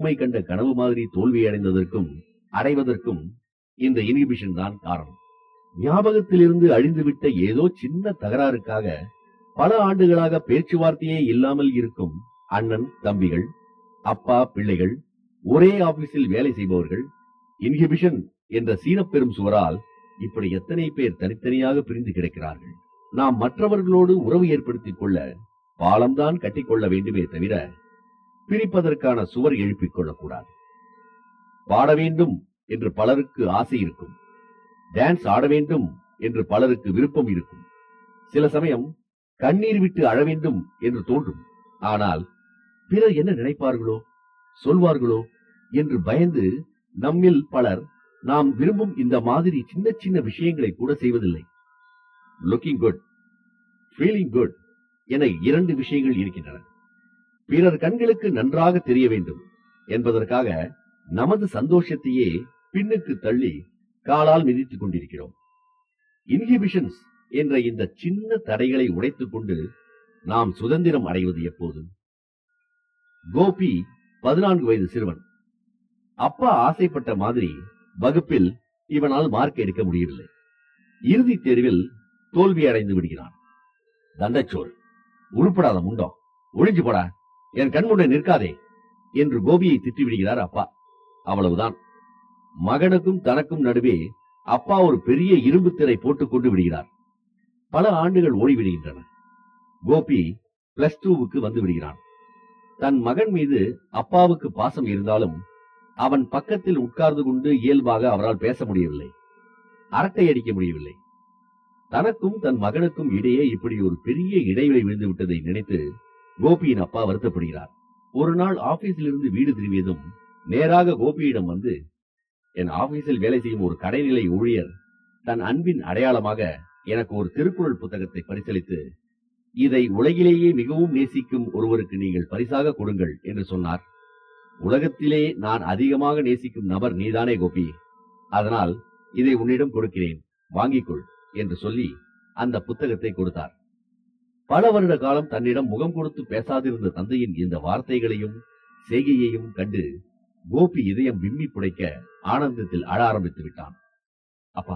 ஊமை கண்ட கனவு மாதிரி தோல்வியடைந்ததற்கும் அடைவதற்கும் இந்த இன்ஹிபிஷன் தான் காரணம் ஞாபகத்திலிருந்து அழிந்துவிட்ட ஏதோ சின்ன தகராறுக்காக பல ஆண்டுகளாக பேச்சுவார்த்தையே இல்லாமல் இருக்கும் அண்ணன் தம்பிகள் அப்பா பிள்ளைகள் ஒரே ஆபீஸில் வேலை செய்பவர்கள் இன்ஹிபிஷன் என்ற சீனப்பெரும் சுவரால் இப்படி எத்தனை பேர் தனித்தனியாக பிரிந்து கிடக்கிறார்கள் நாம் மற்றவர்களோடு உறவு ஏற்படுத்திக் கொள்ள பாலம்தான் கட்டிக்கொள்ள வேண்டுமே தவிர பிரிப்பதற்கான சுவர் எழுப்பிக் கொள்ளக்கூடாது பாட வேண்டும் என்று பலருக்கு ஆசை இருக்கும் டான்ஸ் ஆட வேண்டும் என்று பலருக்கு விருப்பம் இருக்கும் சில சமயம் கண்ணீர் விட்டு அழ வேண்டும் என்று தோன்றும் ஆனால் பிறர் என்ன நினைப்பார்களோ சொல்வார்களோ என்று பயந்து நம்மில் பலர் நாம் விரும்பும் இந்த மாதிரி சின்ன சின்ன விஷயங்களை கூட செய்வதில்லை லுக்கிங் குட் ஃபீலிங் குட் என இரண்டு விஷயங்கள் இருக்கின்றன பிறர் கண்களுக்கு நன்றாக தெரிய வேண்டும் என்பதற்காக நமது சந்தோஷத்தையே பின்னுக்கு தள்ளி காலால் மிதித்துக் கொண்டிருக்கிறோம் இன்ஹிபிஷன்ஸ் என்ற இந்த சின்ன தடைகளை உடைத்துக் கொண்டு நாம் சுதந்திரம் அடைவது எப்போது கோபி பதினான்கு வயது சிறுவன் அப்பா ஆசைப்பட்ட மாதிரி வகுப்பில் இவனால் மார்க் எடுக்க முடியவில்லை இறுதித் தேர்வில் தோல்வி அடைந்து விடுகிறான் தண்டச்சோல் உருப்படாத முண்டம் ஒழிஞ்சு போடா என் கண்முன்னே நிற்காதே என்று கோபியை திட்டி விடுகிறார் அப்பா அவ்வளவுதான் மகனுக்கும் தனக்கும் நடுவே அப்பா ஒரு பெரிய இரும்பு திரை போட்டுக் கொண்டு விடுகிறார் பல ஆண்டுகள் ஓடிவிடுகின்றன கோபி பிளஸ் டூவுக்கு வந்து விடுகிறான் தன் மகன் மீது அப்பாவுக்கு பாசம் இருந்தாலும் அவன் பக்கத்தில் உட்கார்ந்து கொண்டு இயல்பாக அவரால் பேச முடியவில்லை அரட்டை அடிக்க முடியவில்லை தனக்கும் தன் மகனுக்கும் இடையே இப்படி ஒரு பெரிய இடைவெளி விழுந்து விட்டதை நினைத்து கோபியின் அப்பா வருத்தப்படுகிறார் ஒரு நாள் ஆபீஸில் இருந்து வீடு திரும்பியதும் நேராக கோபியிடம் வந்து என் ஆபீஸில் வேலை செய்யும் ஒரு கடைநிலை ஊழியர் தன் அன்பின் அடையாளமாக எனக்கு ஒரு திருக்குறள் புத்தகத்தை பரிசளித்து இதை உலகிலேயே மிகவும் நேசிக்கும் ஒருவருக்கு நீங்கள் பரிசாக கொடுங்கள் என்று சொன்னார் உலகத்திலே நான் அதிகமாக நேசிக்கும் நபர் நீதானே கோபி அதனால் இதை உன்னிடம் கொடுக்கிறேன் வாங்கிக்கொள் என்று சொல்லி அந்த புத்தகத்தை கொடுத்தார் பல வருட காலம் தன்னிடம் முகம் கொடுத்து பேசாதிருந்த தந்தையின் இந்த வார்த்தைகளையும் செய்கையையும் கண்டு கோபி இதயம் விம்மி புடைக்க ஆனந்தத்தில் அழ ஆரம்பித்து விட்டான் அப்பா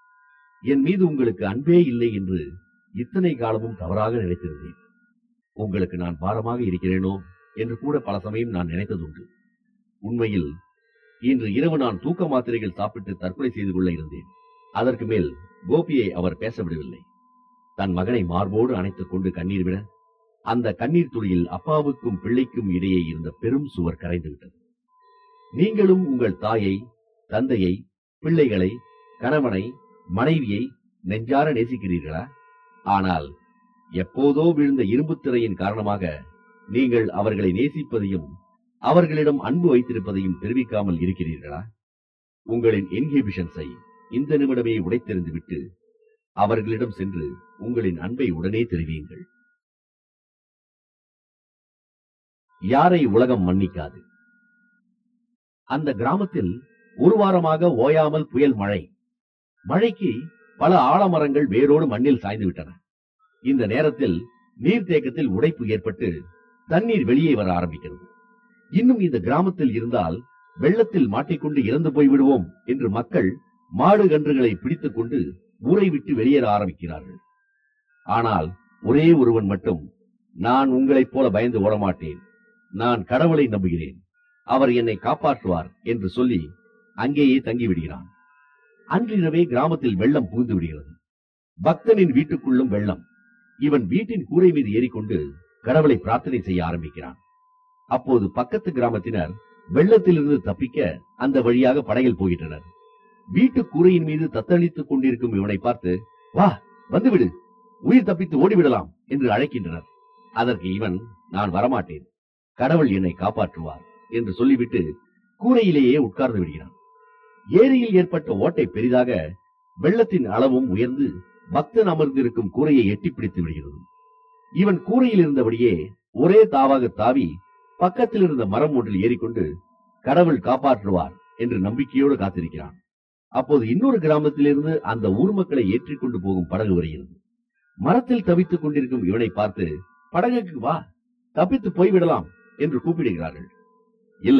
என் மீது உங்களுக்கு அன்பே இல்லை என்று இத்தனை காலமும் தவறாக நினைத்திருந்தேன் உங்களுக்கு நான் பாரமாக இருக்கிறேனோ என்று கூட பல சமயம் நான் நினைத்ததுண்டு உண்மையில் இன்று இரவு நான் தூக்க மாத்திரைகள் சாப்பிட்டு தற்கொலை செய்து கொள்ள இருந்தேன் அதற்கு மேல் கோபியை அவர் பேச விடவில்லை தன் மகனை மார்போடு அணைத்துக் கொண்டு கண்ணீர் விட அந்த கண்ணீர் துளியில் அப்பாவுக்கும் பிள்ளைக்கும் இடையே இருந்த பெரும் சுவர் கரைந்து விட்டது நீங்களும் உங்கள் தாயை தந்தையை பிள்ளைகளை கணவனை மனைவியை நெஞ்சார நேசிக்கிறீர்களா ஆனால் எப்போதோ விழுந்த இரும்புத் திரையின் காரணமாக நீங்கள் அவர்களை நேசிப்பதையும் அவர்களிடம் அன்பு வைத்திருப்பதையும் தெரிவிக்காமல் இருக்கிறீர்களா உங்களின் இன்ஹிபிஷன்ஸை இந்த நிமிடமே உடைத்தெறிந்து விட்டு அவர்களிடம் சென்று உங்களின் அன்பை உடனே தெரிவியுங்கள் யாரை உலகம் மன்னிக்காது அந்த கிராமத்தில் ஒரு வாரமாக ஓயாமல் புயல் மழை மழைக்கு பல ஆலமரங்கள் வேரோடு மண்ணில் சாய்ந்து விட்டன இந்த நேரத்தில் நீர்த்தேக்கத்தில் உடைப்பு ஏற்பட்டு தண்ணீர் வெளியே வர ஆரம்பிக்கிறது இன்னும் இந்த கிராமத்தில் இருந்தால் வெள்ளத்தில் மாட்டிக்கொண்டு இறந்து போய் விடுவோம் என்று மக்கள் மாடு கன்றுகளை பிடித்துக் கொண்டு ஊரை விட்டு வெளியேற ஆரம்பிக்கிறார்கள் ஆனால் ஒரே ஒருவன் மட்டும் நான் உங்களைப் போல பயந்து ஓடமாட்டேன் நான் கடவுளை நம்புகிறேன் அவர் என்னை காப்பாற்றுவார் என்று சொல்லி அங்கேயே தங்கிவிடுகிறான் அன்றிரவே கிராமத்தில் வெள்ளம் புகுந்து விடுகிறது பக்தனின் வீட்டுக்குள்ளும் வெள்ளம் இவன் வீட்டின் கூரை மீது ஏறிக்கொண்டு கடவுளை பிரார்த்தனை செய்ய ஆரம்பிக்கிறான் அப்போது பக்கத்து கிராமத்தினர் வெள்ளத்திலிருந்து தப்பிக்க அந்த வழியாக படகில் போகின்றனர் வீட்டு கூரையின் மீது தத்தளித்துக் கொண்டிருக்கும் இவனை பார்த்து வா வந்துவிடு உயிர் தப்பித்து ஓடிவிடலாம் என்று அழைக்கின்றனர் அதற்கு இவன் நான் வரமாட்டேன் கடவுள் என்னை காப்பாற்றுவார் என்று சொல்லிவிட்டு கூரையிலேயே உட்கார்ந்து விடுகிறான் ஏரியில் ஏற்பட்ட ஓட்டை பெரிதாக வெள்ளத்தின் அளவும் உயர்ந்து பக்தன் அமர்ந்திருக்கும் கூரையை எட்டிப் பிடித்து விடுகிறது இவன் கூரையில் இருந்தபடியே ஒரே தாவாக தாவி பக்கத்தில் இருந்த மரம் ஒன்றில் ஏறிக்கொண்டு கடவுள் காப்பாற்றுவார் என்று நம்பிக்கையோடு காத்திருக்கிறான் அப்போது இன்னொரு கிராமத்திலிருந்து அந்த ஊர் மக்களை ஏற்றிக்கொண்டு போகும் படகு வருகிறது மரத்தில் தவித்துக் கொண்டிருக்கும் இவனை பார்த்து படகுக்கு வா தப்பித்து போய்விடலாம் என்று கூப்பிடுகிறார்கள் இல்லை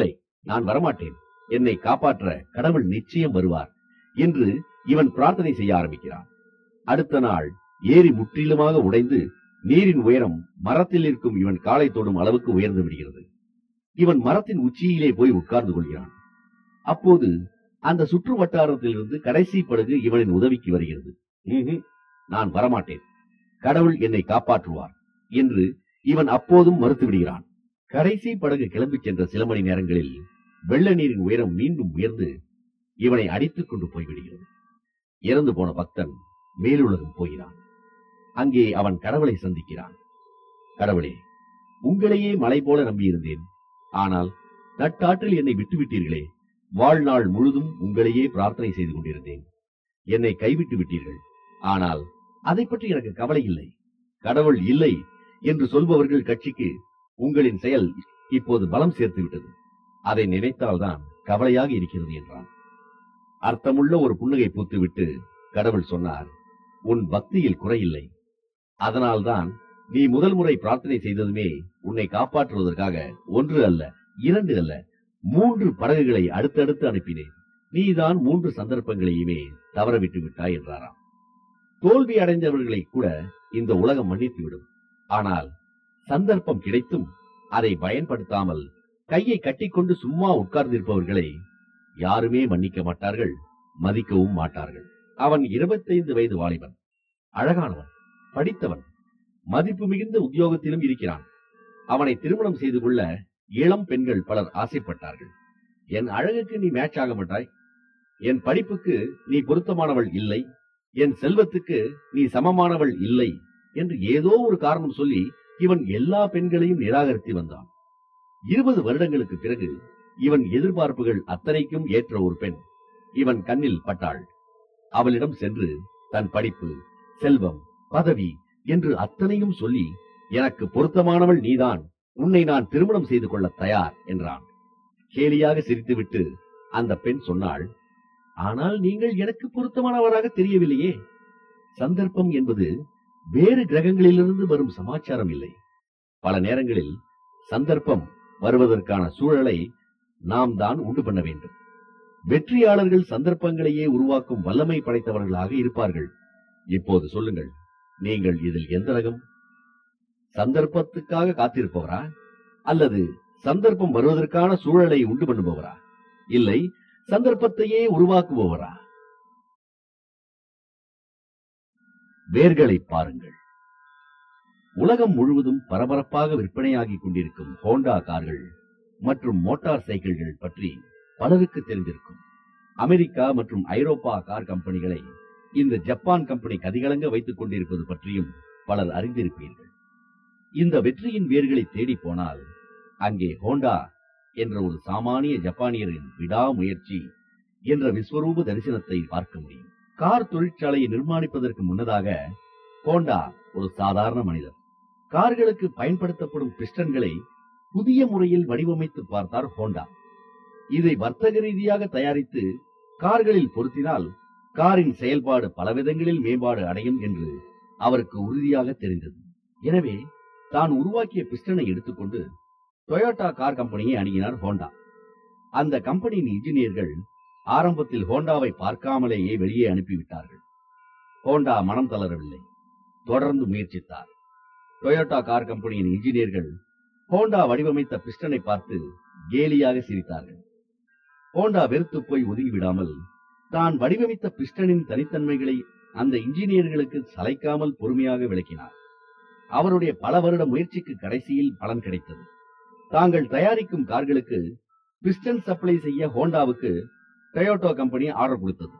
நான் வரமாட்டேன் என்னை காப்பாற்ற கடவுள் நிச்சயம் வருவார் என்று இவன் பிரார்த்தனை செய்ய ஆரம்பிக்கிறான் அடுத்த நாள் ஏரி முற்றிலுமாக உடைந்து நீரின் உயரம் மரத்தில் இருக்கும் இவன் காலை தொடும் அளவுக்கு உயர்ந்து விடுகிறது இவன் மரத்தின் உச்சியிலே போய் உட்கார்ந்து கொள்கிறான் அப்போது அந்த சுற்று வட்டாரத்திலிருந்து கடைசி படகு இவனின் உதவிக்கு வருகிறது "ம்ஹும், நான் வரமாட்டேன் கடவுள் என்னை காப்பாற்றுவார் என்று இவன் அப்போதும் மறுத்து விடுகிறான் கடைசி படகு கிளம்பிச் சென்ற சில மணி நேரங்களில் வெள்ள நீரின் உயரம் மீண்டும் உயர்ந்து இவனை அடித்துக் கொண்டு போய்விடுகிறது இறந்து போன பக்தன் மேலுலகம் போகிறான் அங்கே அவன் கடவுளை சந்திக்கிறான் கடவுளே உங்களையே மலை போல நம்பியிருந்தேன் ஆனால் நட்டாற்றில் என்னை விட்டுவிட்டீர்களே வாழ்நாள் முழுதும் உங்களையே பிரார்த்தனை செய்து கொண்டிருந்தேன் என்னை கைவிட்டு விட்டீர்கள் ஆனால் அதை பற்றி எனக்கு கவலை இல்லை கடவுள் இல்லை என்று சொல்பவர்கள் கட்சிக்கு உங்களின் செயல் இப்போது பலம் சேர்த்து விட்டது அதை நினைத்தால்தான் கவலையாக இருக்கிறது என்றான் அர்த்தமுள்ள ஒரு புன்னகை பூத்துவிட்டு கடவுள் சொன்னார் உன் பக்தியில் குறையில்லை அதனால்தான் நீ முதல் முறை பிரார்த்தனை செய்ததுமே உன்னை காப்பாற்றுவதற்காக ஒன்று அல்ல இரண்டு அல்ல மூன்று படகுகளை அடுத்தடுத்து அனுப்பினேன் நீதான் மூன்று சந்தர்ப்பங்களையுமே தவறவிட்டு விட்டாய் என்றாராம் தோல்வி அடைந்தவர்களை கூட இந்த உலகம் மன்னித்துவிடும் ஆனால் சந்தர்ப்பம் கிடைத்தும் அதை பயன்படுத்தாமல் கையை கட்டிக்கொண்டு சும்மா உட்கார்ந்திருப்பவர்களை யாருமே மன்னிக்க மாட்டார்கள் மதிக்கவும் மாட்டார்கள் அவன் இருபத்தைந்து வயது வாலிபன் அழகானவன் படித்தவன் மதிப்பு மிகுந்த உத்தியோகத்திலும் இருக்கிறான் அவனை திருமணம் செய்து கொள்ள இளம் பெண்கள் பலர் ஆசைப்பட்டார்கள் என் அழகுக்கு நீ மேட்ச் ஆக மாட்டாய் என் படிப்புக்கு நீ பொருத்தமானவள் இல்லை என் செல்வத்துக்கு நீ சமமானவள் இல்லை என்று ஏதோ ஒரு காரணம் சொல்லி இவன் எல்லா பெண்களையும் நிராகரித்து வந்தான் இருபது வருடங்களுக்கு பிறகு இவன் எதிர்பார்ப்புகள் அத்தனைக்கும் ஏற்ற ஒரு பெண் இவன் கண்ணில் பட்டாள் அவளிடம் சென்று தன் படிப்பு செல்வம் பதவி என்று அத்தனையும் சொல்லி எனக்கு பொருத்தமானவள் நீதான் உன்னை நான் திருமணம் செய்து கொள்ள தயார் என்றான் கேலியாக சிரித்துவிட்டு அந்த பெண் சொன்னாள் ஆனால் நீங்கள் எனக்கு பொருத்தமானவராக தெரியவில்லையே சந்தர்ப்பம் என்பது வேறு கிரகங்களிலிருந்து வரும் சமாச்சாரம் இல்லை பல நேரங்களில் சந்தர்ப்பம் வருவதற்கான சூழலை நாம் தான் உண்டு பண்ண வேண்டும் வெற்றியாளர்கள் சந்தர்ப்பங்களையே உருவாக்கும் வல்லமை படைத்தவர்களாக இருப்பார்கள் இப்போது சொல்லுங்கள் நீங்கள் இதில் எந்த ரகம் சந்தர்ப்பத்துக்காக காத்திருப்பவரா அல்லது சந்தர்ப்பம் வருவதற்கான சூழலை உண்டு பண்ணுபவரா இல்லை சந்தர்ப்பத்தையே உருவாக்குபவரா வேர்களை பாருங்கள் உலகம் முழுவதும் பரபரப்பாக விற்பனையாகிக் கொண்டிருக்கும் ஹோண்டா கார்கள் மற்றும் மோட்டார் சைக்கிள்கள் பற்றி பலருக்கு தெரிந்திருக்கும் அமெரிக்கா மற்றும் ஐரோப்பா கார் கம்பெனிகளை இந்த ஜப்பான் கம்பெனி கதிகலங்க வைத்துக் கொண்டிருப்பது பற்றியும் பலர் அறிந்திருப்பீர்கள் இந்த வெற்றியின் வேர்களை தேடி போனால் அங்கே ஹோண்டா என்ற ஒரு சாமானிய ஜப்பானியரின் விடாமுயற்சி என்ற விஸ்வரூப தரிசனத்தை பார்க்க முடியும் கார் தொழிற்சாலையை நிர்மாணிப்பதற்கு முன்னதாக ஹோண்டா ஒரு சாதாரண மனிதர் கார்களுக்கு பயன்படுத்தப்படும் பிஸ்டன்களை புதிய முறையில் வடிவமைத்து பார்த்தார் ஹோண்டா இதை வர்த்தக ரீதியாக தயாரித்து கார்களில் பொருத்தினால் காரின் செயல்பாடு பலவிதங்களில் மேம்பாடு அடையும் என்று அவருக்கு உறுதியாக தெரிந்தது எனவே தான் உருவாக்கிய பிஸ்டனை எடுத்துக்கொண்டு டொயோட்டா கார் கம்பெனியை அணுகினார் ஹோண்டா அந்த கம்பெனியின் இன்ஜினியர்கள் ஆரம்பத்தில் ஹோண்டாவை பார்க்காமலேயே வெளியே அனுப்பிவிட்டார்கள் ஹோண்டா மனம் தளரவில்லை தொடர்ந்து முயற்சித்தார் டொயோட்டா கார் கம்பெனியின் இன்ஜினியர்கள் ஹோண்டா வடிவமைத்த பிஸ்டனை பார்த்து கேலியாக சிரித்தார்கள் ஹோண்டா வெறுத்து போய் ஒதுங்கிவிடாமல் தான் வடிவமைத்த பிஸ்டனின் தனித்தன்மைகளை அந்த இன்ஜினியர்களுக்கு சளைக்காமல் பொறுமையாக விளக்கினார் அவருடைய பல வருட முயற்சிக்கு கடைசியில் பலன் கிடைத்தது தாங்கள் தயாரிக்கும் கார்களுக்கு பிஸ்டன் சப்ளை செய்ய ஹோண்டாவுக்கு டொயோட்டோ கம்பெனி ஆர்டர் கொடுத்தது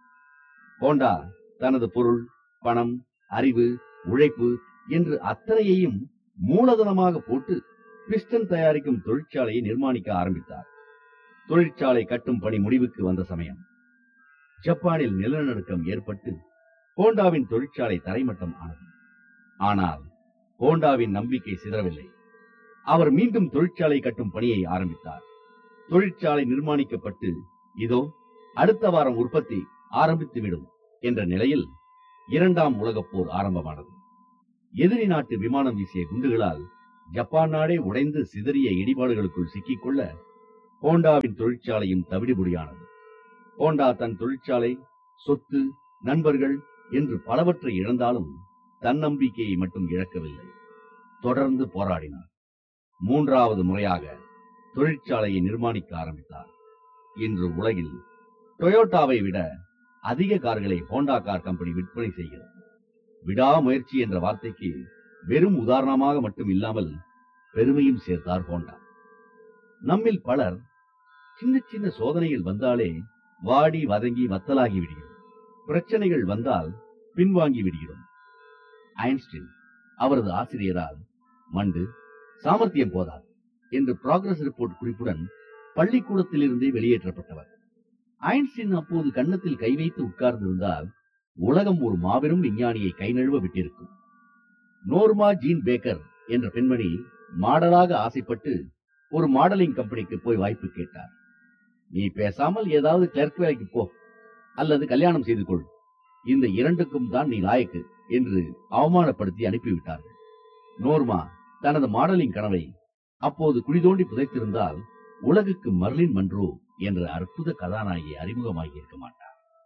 ஹோண்டா தனது பொருள் பணம் அறிவு உழைப்பு என்று அத்தனையையும் மூலதனமாக போட்டு பிஸ்டன் தயாரிக்கும் தொழிற்சாலையை நிர்மாணிக்க ஆரம்பித்தார் தொழிற்சாலை கட்டும் பணி முடிவுக்கு வந்த சமயம் ஜப்பானில் நிலநடுக்கம் ஏற்பட்டு ஹோண்டாவின் தொழிற்சாலை தரைமட்டம் ஆனது ஆனால் ஹோண்டாவின் நம்பிக்கை சிதறவில்லை அவர் மீண்டும் தொழிற்சாலை கட்டும் பணியை ஆரம்பித்தார் தொழிற்சாலை நிர்மாணிக்கப்பட்டு இதோ அடுத்த வாரம் உற்பத்தி ஆரம்பித்துவிடும் என்ற நிலையில் இரண்டாம் உலகப் போர் ஆரம்பமானது எதிரி நாட்டு விமானம் வீசிய குண்டுகளால் ஜப்பான் நாடே உடைந்து சிதறிய இடிபாடுகளுக்குள் சிக்கிக்கொள்ள ஹோண்டாவின் தொழிற்சாலையும் தவிடுபொடியானது ஹோண்டா தன் தொழிற்சாலை சொத்து நண்பர்கள் என்று பலவற்றை இழந்தாலும் தன்னம்பிக்கையை மட்டும் இழக்கவில்லை தொடர்ந்து போராடினார் மூன்றாவது முறையாக தொழிற்சாலையை நிர்மாணிக்க ஆரம்பித்தார் இன்று உலகில் டொயோட்டாவை விட அதிக கார்களை ஹோண்டா கார் கம்பெனி விற்பனை செய்கிறது விடாமுயற்சி என்ற வார்த்தைக்கு வெறும் உதாரணமாக மட்டும் இல்லாமல் பெருமையும் சேர்த்தார் ஹோண்டா நம்மில் பலர் சின்ன சின்ன சோதனைகள் வந்தாலே வாடி வதங்கி வத்தலாகி விடுகிறோம் பிரச்சனைகள் வந்தால் பின்வாங்கி விடுகிறோம் ஐன்ஸ்டீன் அவரது ஆசிரியரால் மண்டு சாமர்த்தியம் போதாது என்று ப்ராக்ரஸ் ரிப்போர்ட் குறிப்புடன் பள்ளிக்கூடத்திலிருந்தே வெளியேற்றப்பட்டவர் ஐன்ஸ்டீன் அப்போது கன்னத்தில் கை வைத்து உட்கார்ந்திருந்தால் உலகம் ஒரு மாபெரும் விஞ்ஞானியை கை நழுவ விட்டிருக்கும் நோர்மா ஜீன் பேக்கர் என்ற பெண்மணி மாடலாக ஆசைப்பட்டு ஒரு மாடலிங் கம்பெனிக்கு போய் வாய்ப்பு கேட்டார் நீ பேசாமல் ஏதாவது கிளர்க் வேலைக்கு போ அல்லது கல்யாணம் செய்து கொள் இந்த இரண்டுக்கும் தான் நீ லாயக்கு என்று அவமானப்படுத்தி அனுப்பிவிட்டார்கள் நோர்மா தனது மாடலிங் கனவை அப்போது குழிதோண்டி புதைத்திருந்தால் உலகுக்கு மர்லின் மன்றோ என்ற அற்புத கதாநாயகி அறிமுகமாகி இருக்க மாட்டார்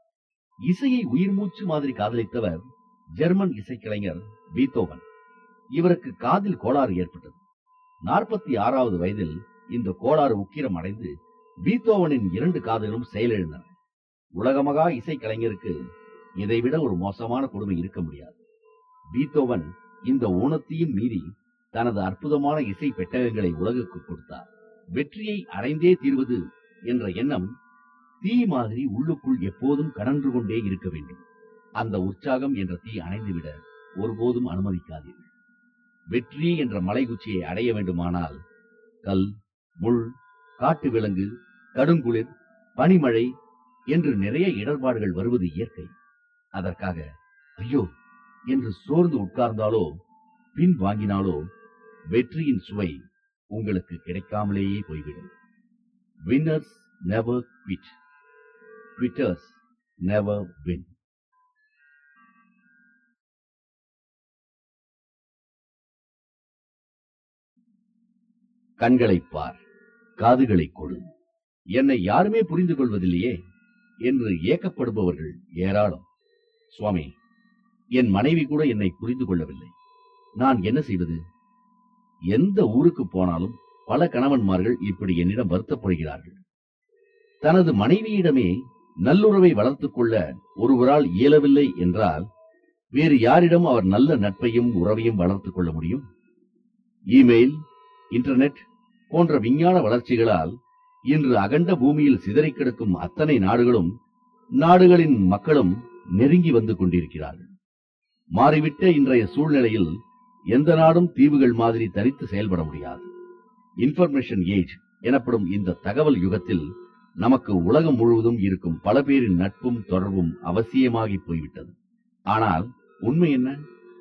இசையை உயிர் மூச்சு மாதிரி காதலித்தவர் ஜெர்மன் இசைக்கலைஞர் பீத்தோவன் இவருக்கு காதில் கோளாறு ஏற்பட்டது நாற்பத்தி ஆறாவது வயதில் இந்த கோளாறு உக்கிரம் அடைந்து பீத்தோவனின் இரண்டு காதுகளும் செயலிழந்தன உலகமகா இசைக்கலைஞருக்கு இதைவிட ஒரு மோசமான கொடுமை இருக்க முடியாது பீத்தோவன் இந்த ஊனத்தையும் மீறி தனது அற்புதமான இசை பெட்டகங்களை உலகுக்கு கொடுத்தார் வெற்றியை அடைந்தே தீர்வது என்ற எண்ணம் தீ மாதிரி உள்ளுக்குள் எப்போதும் கடன்று கொண்டே இருக்க வேண்டும் அந்த உற்சாகம் என்ற தீ அணைந்துவிட ஒருபோதும் அனுமதிக்காதீர்கள் வெற்றி என்ற மலைகுச்சியை அடைய வேண்டுமானால் கல் முள் காட்டு விலங்கு கடுங்குளிர் பனிமழை என்று நிறைய இடர்பாடுகள் வருவது இயற்கை அதற்காக ஐயோ என்று சோர்ந்து உட்கார்ந்தாலோ பின் வாங்கினாலோ வெற்றியின் சுவை உங்களுக்கு கிடைக்காமலேயே போய்விடும் winners never quit quitters never win கண்களைப் பார் காதுகளைக் கொடு என்னை யாருமே புரிந்து கொள்வதில்லையே என்று ஏக்கப்படுபவர்கள் ஏராளம் சுவாமி என் மனைவி கூட என்னை புரிந்து கொள்ளவில்லை நான் என்ன செய்வது எந்த ஊருக்கு போனாலும் பல கணவன்மார்கள் இப்படி என்னிடம் வருத்தப்படுகிறார்கள் தனது மனைவியிடமே நல்லுறவை வளர்த்துக் கொள்ள ஒருவரால் இயலவில்லை என்றால் வேறு யாரிடம் அவர் நல்ல நட்பையும் உறவையும் வளர்த்துக் கொள்ள முடியும் இமெயில் இன்டர்நெட் போன்ற விஞ்ஞான வளர்ச்சிகளால் இன்று அகண்ட பூமியில் சிதறிக் கிடக்கும் அத்தனை நாடுகளும் நாடுகளின் மக்களும் நெருங்கி வந்து கொண்டிருக்கிறார்கள் மாறிவிட்ட இன்றைய சூழ்நிலையில் எந்த நாடும் தீவுகள் மாதிரி தனித்து செயல்பட முடியாது இன்ஃபர்மேஷன் ஏஜ் எனப்படும் இந்த தகவல் யுகத்தில் நமக்கு உலகம் முழுவதும் இருக்கும் பல பேரின் நட்பும் தொடர்பும் அவசியமாகி போய்விட்டது ஆனால் உண்மை என்ன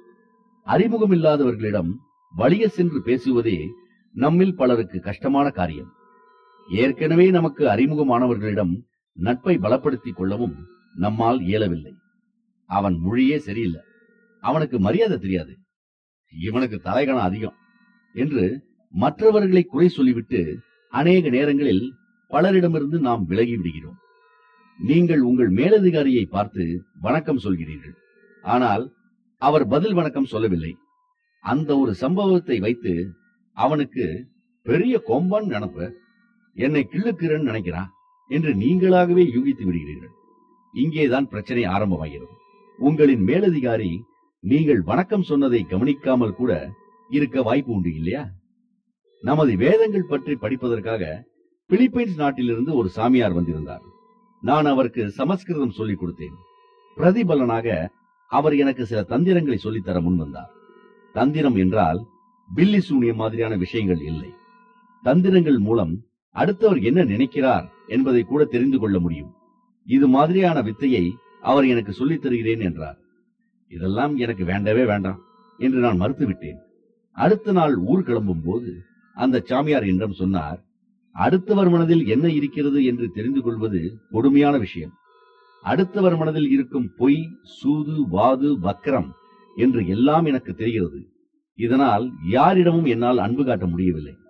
அறிமுகமில்லாதவர்களிடம் வலிய சென்று பேசுவதே நம்மில் பலருக்கு கஷ்டமான காரியம் ஏற்கனவே நமக்கு அறிமுகமானவர்களிடம் நட்பை பலப்படுத்திக் கொள்ளவும் நம்மால் இயலவில்லை அவன் மொழியே சரியில்லை அவனுக்கு மரியாதை தெரியாது இவனுக்கு தலைகணம் அதிகம் என்று மற்றவர்களை குறை சொல்லிவிட்டு அநேக நேரங்களில் பலரிடமிருந்து நாம் விலகி விடுகிறோம் நீங்கள் உங்கள் மேலதிகாரியை பார்த்து வணக்கம் சொல்கிறீர்கள் ஆனால் அவர் பதில் வணக்கம் சொல்லவில்லை அந்த ஒரு சம்பவத்தை வைத்து அவனுக்கு பெரிய கொம்பன் நினப்ப என்னை கிள்ளுக்கிறேன்னு நினைக்கிறான் என்று நீங்களாகவே யூகித்து விடுகிறீர்கள் இங்கேதான் பிரச்சனை ஆரம்பமாகிறது உங்களின் மேலதிகாரி நீங்கள் வணக்கம் சொன்னதை கவனிக்காமல் கூட இருக்க வாய்ப்பு உண்டு இல்லையா நமது வேதங்கள் பற்றி படிப்பதற்காக பிலிப்பைன்ஸ் நாட்டிலிருந்து ஒரு சாமியார் வந்திருந்தார் நான் அவருக்கு சமஸ்கிருதம் சொல்லிக் கொடுத்தேன் பிரதிபலனாக அவர் எனக்கு சில தந்திரங்களை சொல்லித்தர முன் வந்தார் தந்திரம் என்றால் பில்லி சூனியம் மாதிரியான விஷயங்கள் இல்லை தந்திரங்கள் மூலம் அடுத்தவர் என்ன நினைக்கிறார் என்பதை கூட தெரிந்து கொள்ள முடியும் இது மாதிரியான வித்தையை அவர் எனக்கு சொல்லித் தருகிறேன் என்றார் இதெல்லாம் எனக்கு வேண்டவே வேண்டாம் என்று நான் மறுத்துவிட்டேன் அடுத்த நாள் ஊர் கிளம்பும் போது அந்த சாமியார் என்னிடம் சொன்னார் அடுத்தவர் மனதில் என்ன இருக்கிறது என்று தெரிந்து கொள்வது கொடுமையான விஷயம் அடுத்தவர் மனதில் இருக்கும் பொய் சூது வாது வக்கரம் என்று எல்லாம் எனக்கு தெரிகிறது இதனால் யாரிடமும் என்னால் அன்பு காட்ட முடியவில்லை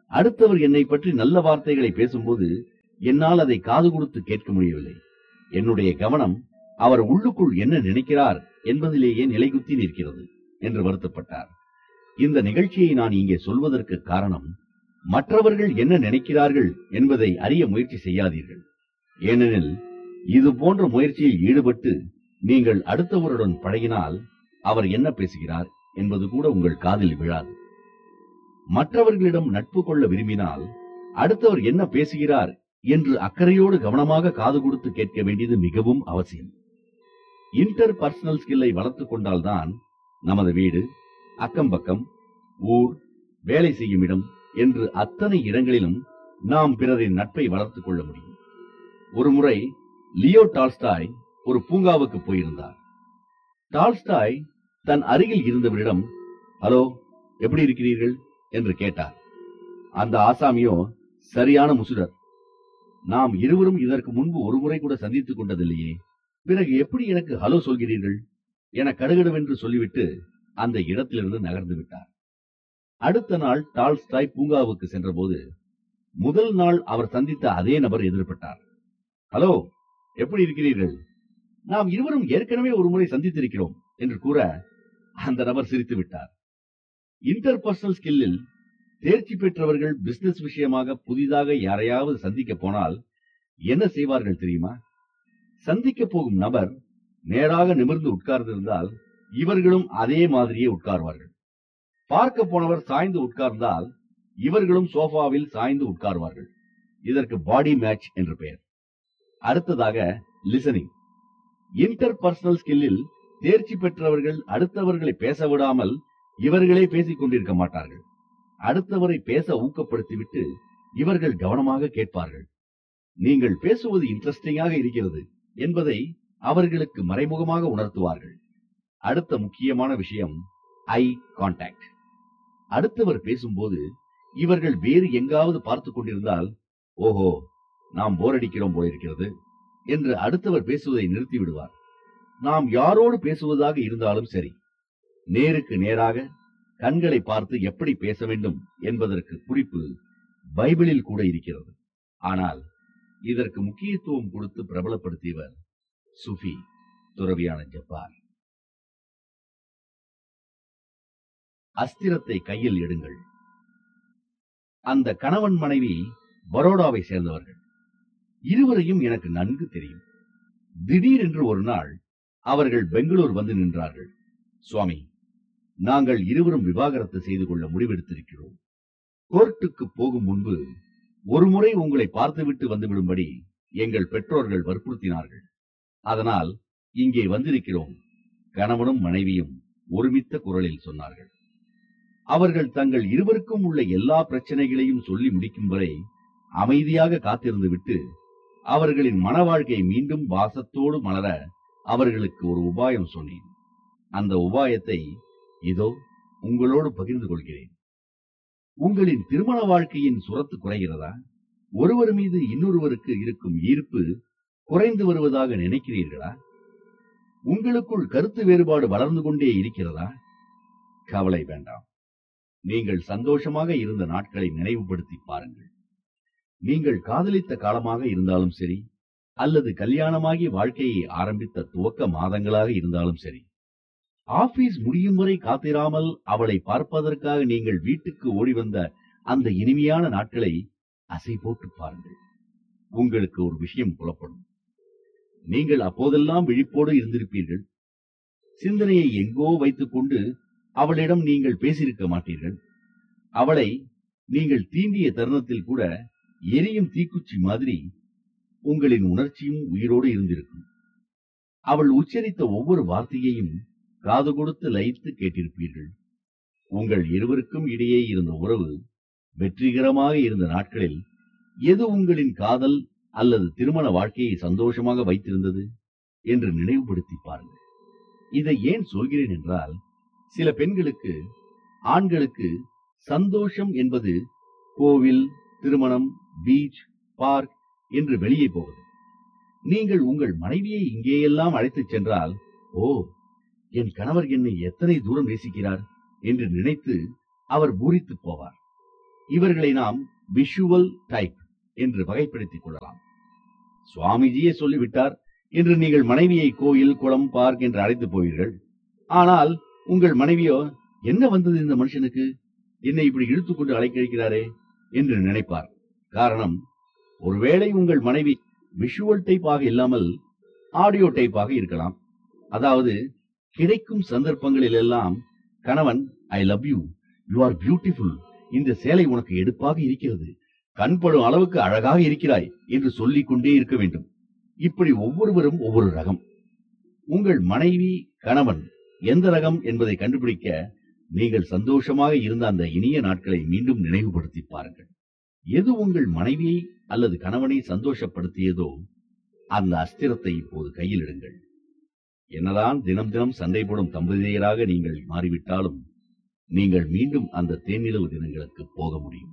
அடுத்தவர் என்னை பற்றி நல்ல வார்த்தைகளை பேசும்போது என்னால் அதை காது கொடுத்து கேட்க முடியவில்லை என்னுடைய கவனம் அவர் உள்ளுக்குள் என்ன நினைக்கிறார் என்பதிலேயே நிலைகுத்தி நிற்கிறது என்று வருத்தப்பட்டார் இந்த நிகழ்ச்சியை நான் இங்கே சொல்வதற்கு காரணம் மற்றவர்கள் என்ன நினைக்கிறார்கள் என்பதை அறிய முயற்சி செய்யாதீர்கள் ஏனெனில் இது போன்ற முயற்சியில் ஈடுபட்டு நீங்கள் அடுத்தவருடன் பழகினால் அவர் என்ன பேசுகிறார் என்பது கூட உங்கள் காதில் விழாது மற்றவர்களிடம் நட்பு கொள்ள விரும்பினால் அடுத்தவர் என்ன பேசுகிறார் என்று அக்கறையோடு கவனமாக காது கொடுத்து கேட்க வேண்டியது மிகவும் அவசியம் இன்டர் பர்சனல் ஸ்கில்லை வளர்த்துக் கொண்டால்தான் நமது வீடு அக்கம் பக்கம் ஊர் வேலை செய்யும் இடம் என்று அத்தனை இடங்களிலும் நாம் பிறரின் நட்பை வளர்த்துக் கொள்ள முடியும் ஒருமுறை லியோ டால்ஸ்டாய் ஒரு பூங்காவுக்கு போயிருந்தார் டால்ஸ்டாய் தன் அருகில் இருந்தவரிடம் ஹலோ எப்படி இருக்கிறீர்கள் என்று கேட்டார் அந்த ஆசாமியோ சரியான முசுடர் நாம் இருவரும் இதற்கு முன்பு ஒருமுறை கூட சந்தித்துக் கொண்டதில்லையே பிறகு எப்படி எனக்கு ஹலோ சொல்கிறீர்கள் என கடுகடுவென்று சொல்லிவிட்டு அந்த இடத்திலிருந்து நகர்ந்து விட்டார் அடுத்த நாள் டால்ஸ்டாய் பூங்காவுக்கு சென்றபோது முதல் நாள் அவர் சந்தித்த அதே நபர் எதிர்பட்டார் ஹலோ எப்படி இருக்கிறீர்கள் நாம் இருவரும் ஏற்கனவே ஒரு முறை சந்தித்திருக்கிறோம் என்று கூற அந்த நபர் சிரித்து விட்டார் இன்டர்பர்சனல் ஸ்கில்லில் தேர்ச்சி பெற்றவர்கள் பிசினஸ் விஷயமாக புதிதாக யாரையாவது சந்திக்க போனால் என்ன செய்வார்கள் தெரியுமா சந்திக்க போகும் நபர் நேராக நிமிர்ந்து உட்கார்ந்திருந்தால் இவர்களும் அதே மாதிரியே உட்கார்வார்கள் பார்க்க போனவர் சாய்ந்து உட்கார்ந்தால் இவர்களும் சோஃபாவில் சாய்ந்து உட்கார்வார்கள் இதற்கு பாடி மேட்ச் என்று பெயர் அடுத்ததாக லிசனிங் இன்டர் பர்சனல் ஸ்கில்லில் தேர்ச்சி பெற்றவர்கள் அடுத்தவர்களை பேச விடாமல் இவர்களே பேசிக் கொண்டிருக்க மாட்டார்கள் அடுத்தவரை பேச ஊக்கப்படுத்திவிட்டு இவர்கள் கவனமாக கேட்பார்கள் நீங்கள் பேசுவது இன்ட்ரெஸ்டிங்காக இருக்கிறது என்பதை அவர்களுக்கு மறைமுகமாக உணர்த்துவார்கள் அடுத்த முக்கியமான விஷயம் ஐ கான்டாக்ட் அடுத்தவர் பேசும்போது இவர்கள் வேறு எங்காவது பார்த்துக் கொண்டிருந்தால் ஓஹோ நாம் போர் அடிக்கிறோம் போலிருக்கிறது என்று அடுத்தவர் பேசுவதை நிறுத்தி விடுவார் நாம் யாரோடு பேசுவதாக இருந்தாலும் சரி நேருக்கு நேராக கண்களை பார்த்து எப்படி பேச வேண்டும் என்பதற்கு குறிப்பு பைபிளில் கூட இருக்கிறது ஆனால் இதற்கு முக்கியத்துவம் கொடுத்து பிரபலப்படுத்தியவர் சுஃபி துறவியான ஜப்பார் அஸ்திரத்தை கையில் எடுங்கள் அந்த கணவன் மனைவி பரோடாவை சேர்ந்தவர்கள் இருவரையும் எனக்கு நன்கு தெரியும் திடீரென்று ஒரு நாள் அவர்கள் பெங்களூர் வந்து நின்றார்கள் சுவாமி நாங்கள் இருவரும் விவாகரத்து செய்து கொள்ள முடிவெடுத்திருக்கிறோம் கோர்ட்டுக்கு போகும் முன்பு ஒருமுறை உங்களை பார்த்துவிட்டு வந்துவிடும்படி எங்கள் பெற்றோர்கள் வற்புறுத்தினார்கள் அதனால் இங்கே வந்திருக்கிறோம் கணவனும் மனைவியும் ஒருமித்த குரலில் சொன்னார்கள் அவர்கள் தங்கள் இருவருக்கும் உள்ள எல்லா பிரச்சனைகளையும் சொல்லி முடிக்கும் வரை அமைதியாக காத்திருந்து விட்டு அவர்களின் மன வாழ்க்கை மீண்டும் வாசத்தோடு மலர அவர்களுக்கு ஒரு உபாயம் சொன்னேன் அந்த உபாயத்தை இதோ உங்களோடு பகிர்ந்து கொள்கிறேன் உங்களின் திருமண வாழ்க்கையின் சுரத்து குறைகிறதா ஒருவர் மீது இன்னொருவருக்கு இருக்கும் ஈர்ப்பு குறைந்து வருவதாக நினைக்கிறீர்களா உங்களுக்குள் கருத்து வேறுபாடு வளர்ந்து கொண்டே இருக்கிறதா கவலை வேண்டாம் நீங்கள் சந்தோஷமாக இருந்த நாட்களை நினைவுபடுத்தி பாருங்கள் நீங்கள் காதலித்த காலமாக இருந்தாலும் சரி அல்லது கல்யாணமாகி வாழ்க்கையை ஆரம்பித்த துவக்க மாதங்களாக இருந்தாலும் சரி ஆபீஸ் முடியும் வரை காத்திராமல் அவளை பார்ப்பதற்காக நீங்கள் வீட்டுக்கு ஓடி வந்த அந்த இனிமையான நாட்களை அசை போட்டு பாருங்கள் உங்களுக்கு ஒரு விஷயம் புலப்படும் நீங்கள் அப்போதெல்லாம் விழிப்போடு இருந்திருப்பீர்கள் சிந்தனையை எங்கோ வைத்துக்கொண்டு அவளிடம் நீங்கள் பேசியிருக்க மாட்டீர்கள் அவளை நீங்கள் தீண்டிய தருணத்தில் கூட எரியும் தீக்குச்சி மாதிரி உங்களின் உணர்ச்சியும் உயிரோடு இருந்திருக்கும் அவள் உச்சரித்த ஒவ்வொரு வார்த்தையையும் காது கொடுத்து லயித்து கேட்டிருப்பீர்கள் உங்கள் இருவருக்கும் இடையே இருந்த உறவு வெற்றிகரமாக இருந்த நாட்களில் எது உங்களின் காதல் அல்லது திருமண வாழ்க்கையை சந்தோஷமாக வைத்திருந்தது என்று நினைவுபடுத்தி பாருங்கள் இதை ஏன் சொல்கிறேன் என்றால் சில பெண்களுக்கு ஆண்களுக்கு சந்தோஷம் என்பது கோவில் திருமணம் பீச் பார்க் என்று வெளியே போவது நீங்கள் உங்கள் மனைவியை இங்கேயெல்லாம் அழைத்துச் சென்றால் ஓ என் கணவர் என்னை எத்தனை தூரம் நேசிக்கிறார் என்று நினைத்து அவர் பூரித்துப் போவார் இவர்களை நாம் விஷுவல் டைப் என்று வகைப்படுத்திக் கொள்ளலாம் சுவாமிஜியே சொல்லிவிட்டார் என்று நீங்கள் மனைவியை கோயில் குளம் பார்க் என்று அழைத்து போவீர்கள் ஆனால் உங்கள் மனைவியோ என்ன வந்தது இந்த மனுஷனுக்கு என்னை இப்படி இழுத்துக்கொண்டு அழைக்கிறாரே என்று நினைப்பார் காரணம் ஒருவேளை உங்கள் மனைவி விஷுவல் டைப்பாக இல்லாமல் ஆடியோ டைப்பாக இருக்கலாம் அதாவது கிடைக்கும் சந்தர்ப்பங்களில் எல்லாம் கணவன் I love you you are beautiful இந்த சேலை உனக்கு எடுப்பாக இருக்கிறது கண்படும் அளவுக்கு அழகாக இருக்கிறாய் என்று சொல்லிக் கொண்டே இருக்க வேண்டும் இப்படி ஒவ்வொருவரும் ஒவ்வொரு ரகம் உங்கள் மனைவி கணவன் எந்த ரகம் என்பதை கண்டுபிடிக்க நீங்கள் சந்தோஷமாக இருந்த அந்த இனிய நாட்களை மீண்டும் நினைவுபடுத்தி பாருங்கள் எது உங்கள் மனைவியை அல்லது கணவனை சந்தோஷப்படுத்தியதோ அந்த அஸ்திரத்தை இப்போது கையில் எடுங்கள் என்னதான் தினம் தினம் சண்டை போடும் தம்பதியராக நீங்கள் மாறிவிட்டாலும் நீங்கள் மீண்டும் அந்த தேனிலவு தினங்களுக்கு போக முடியும்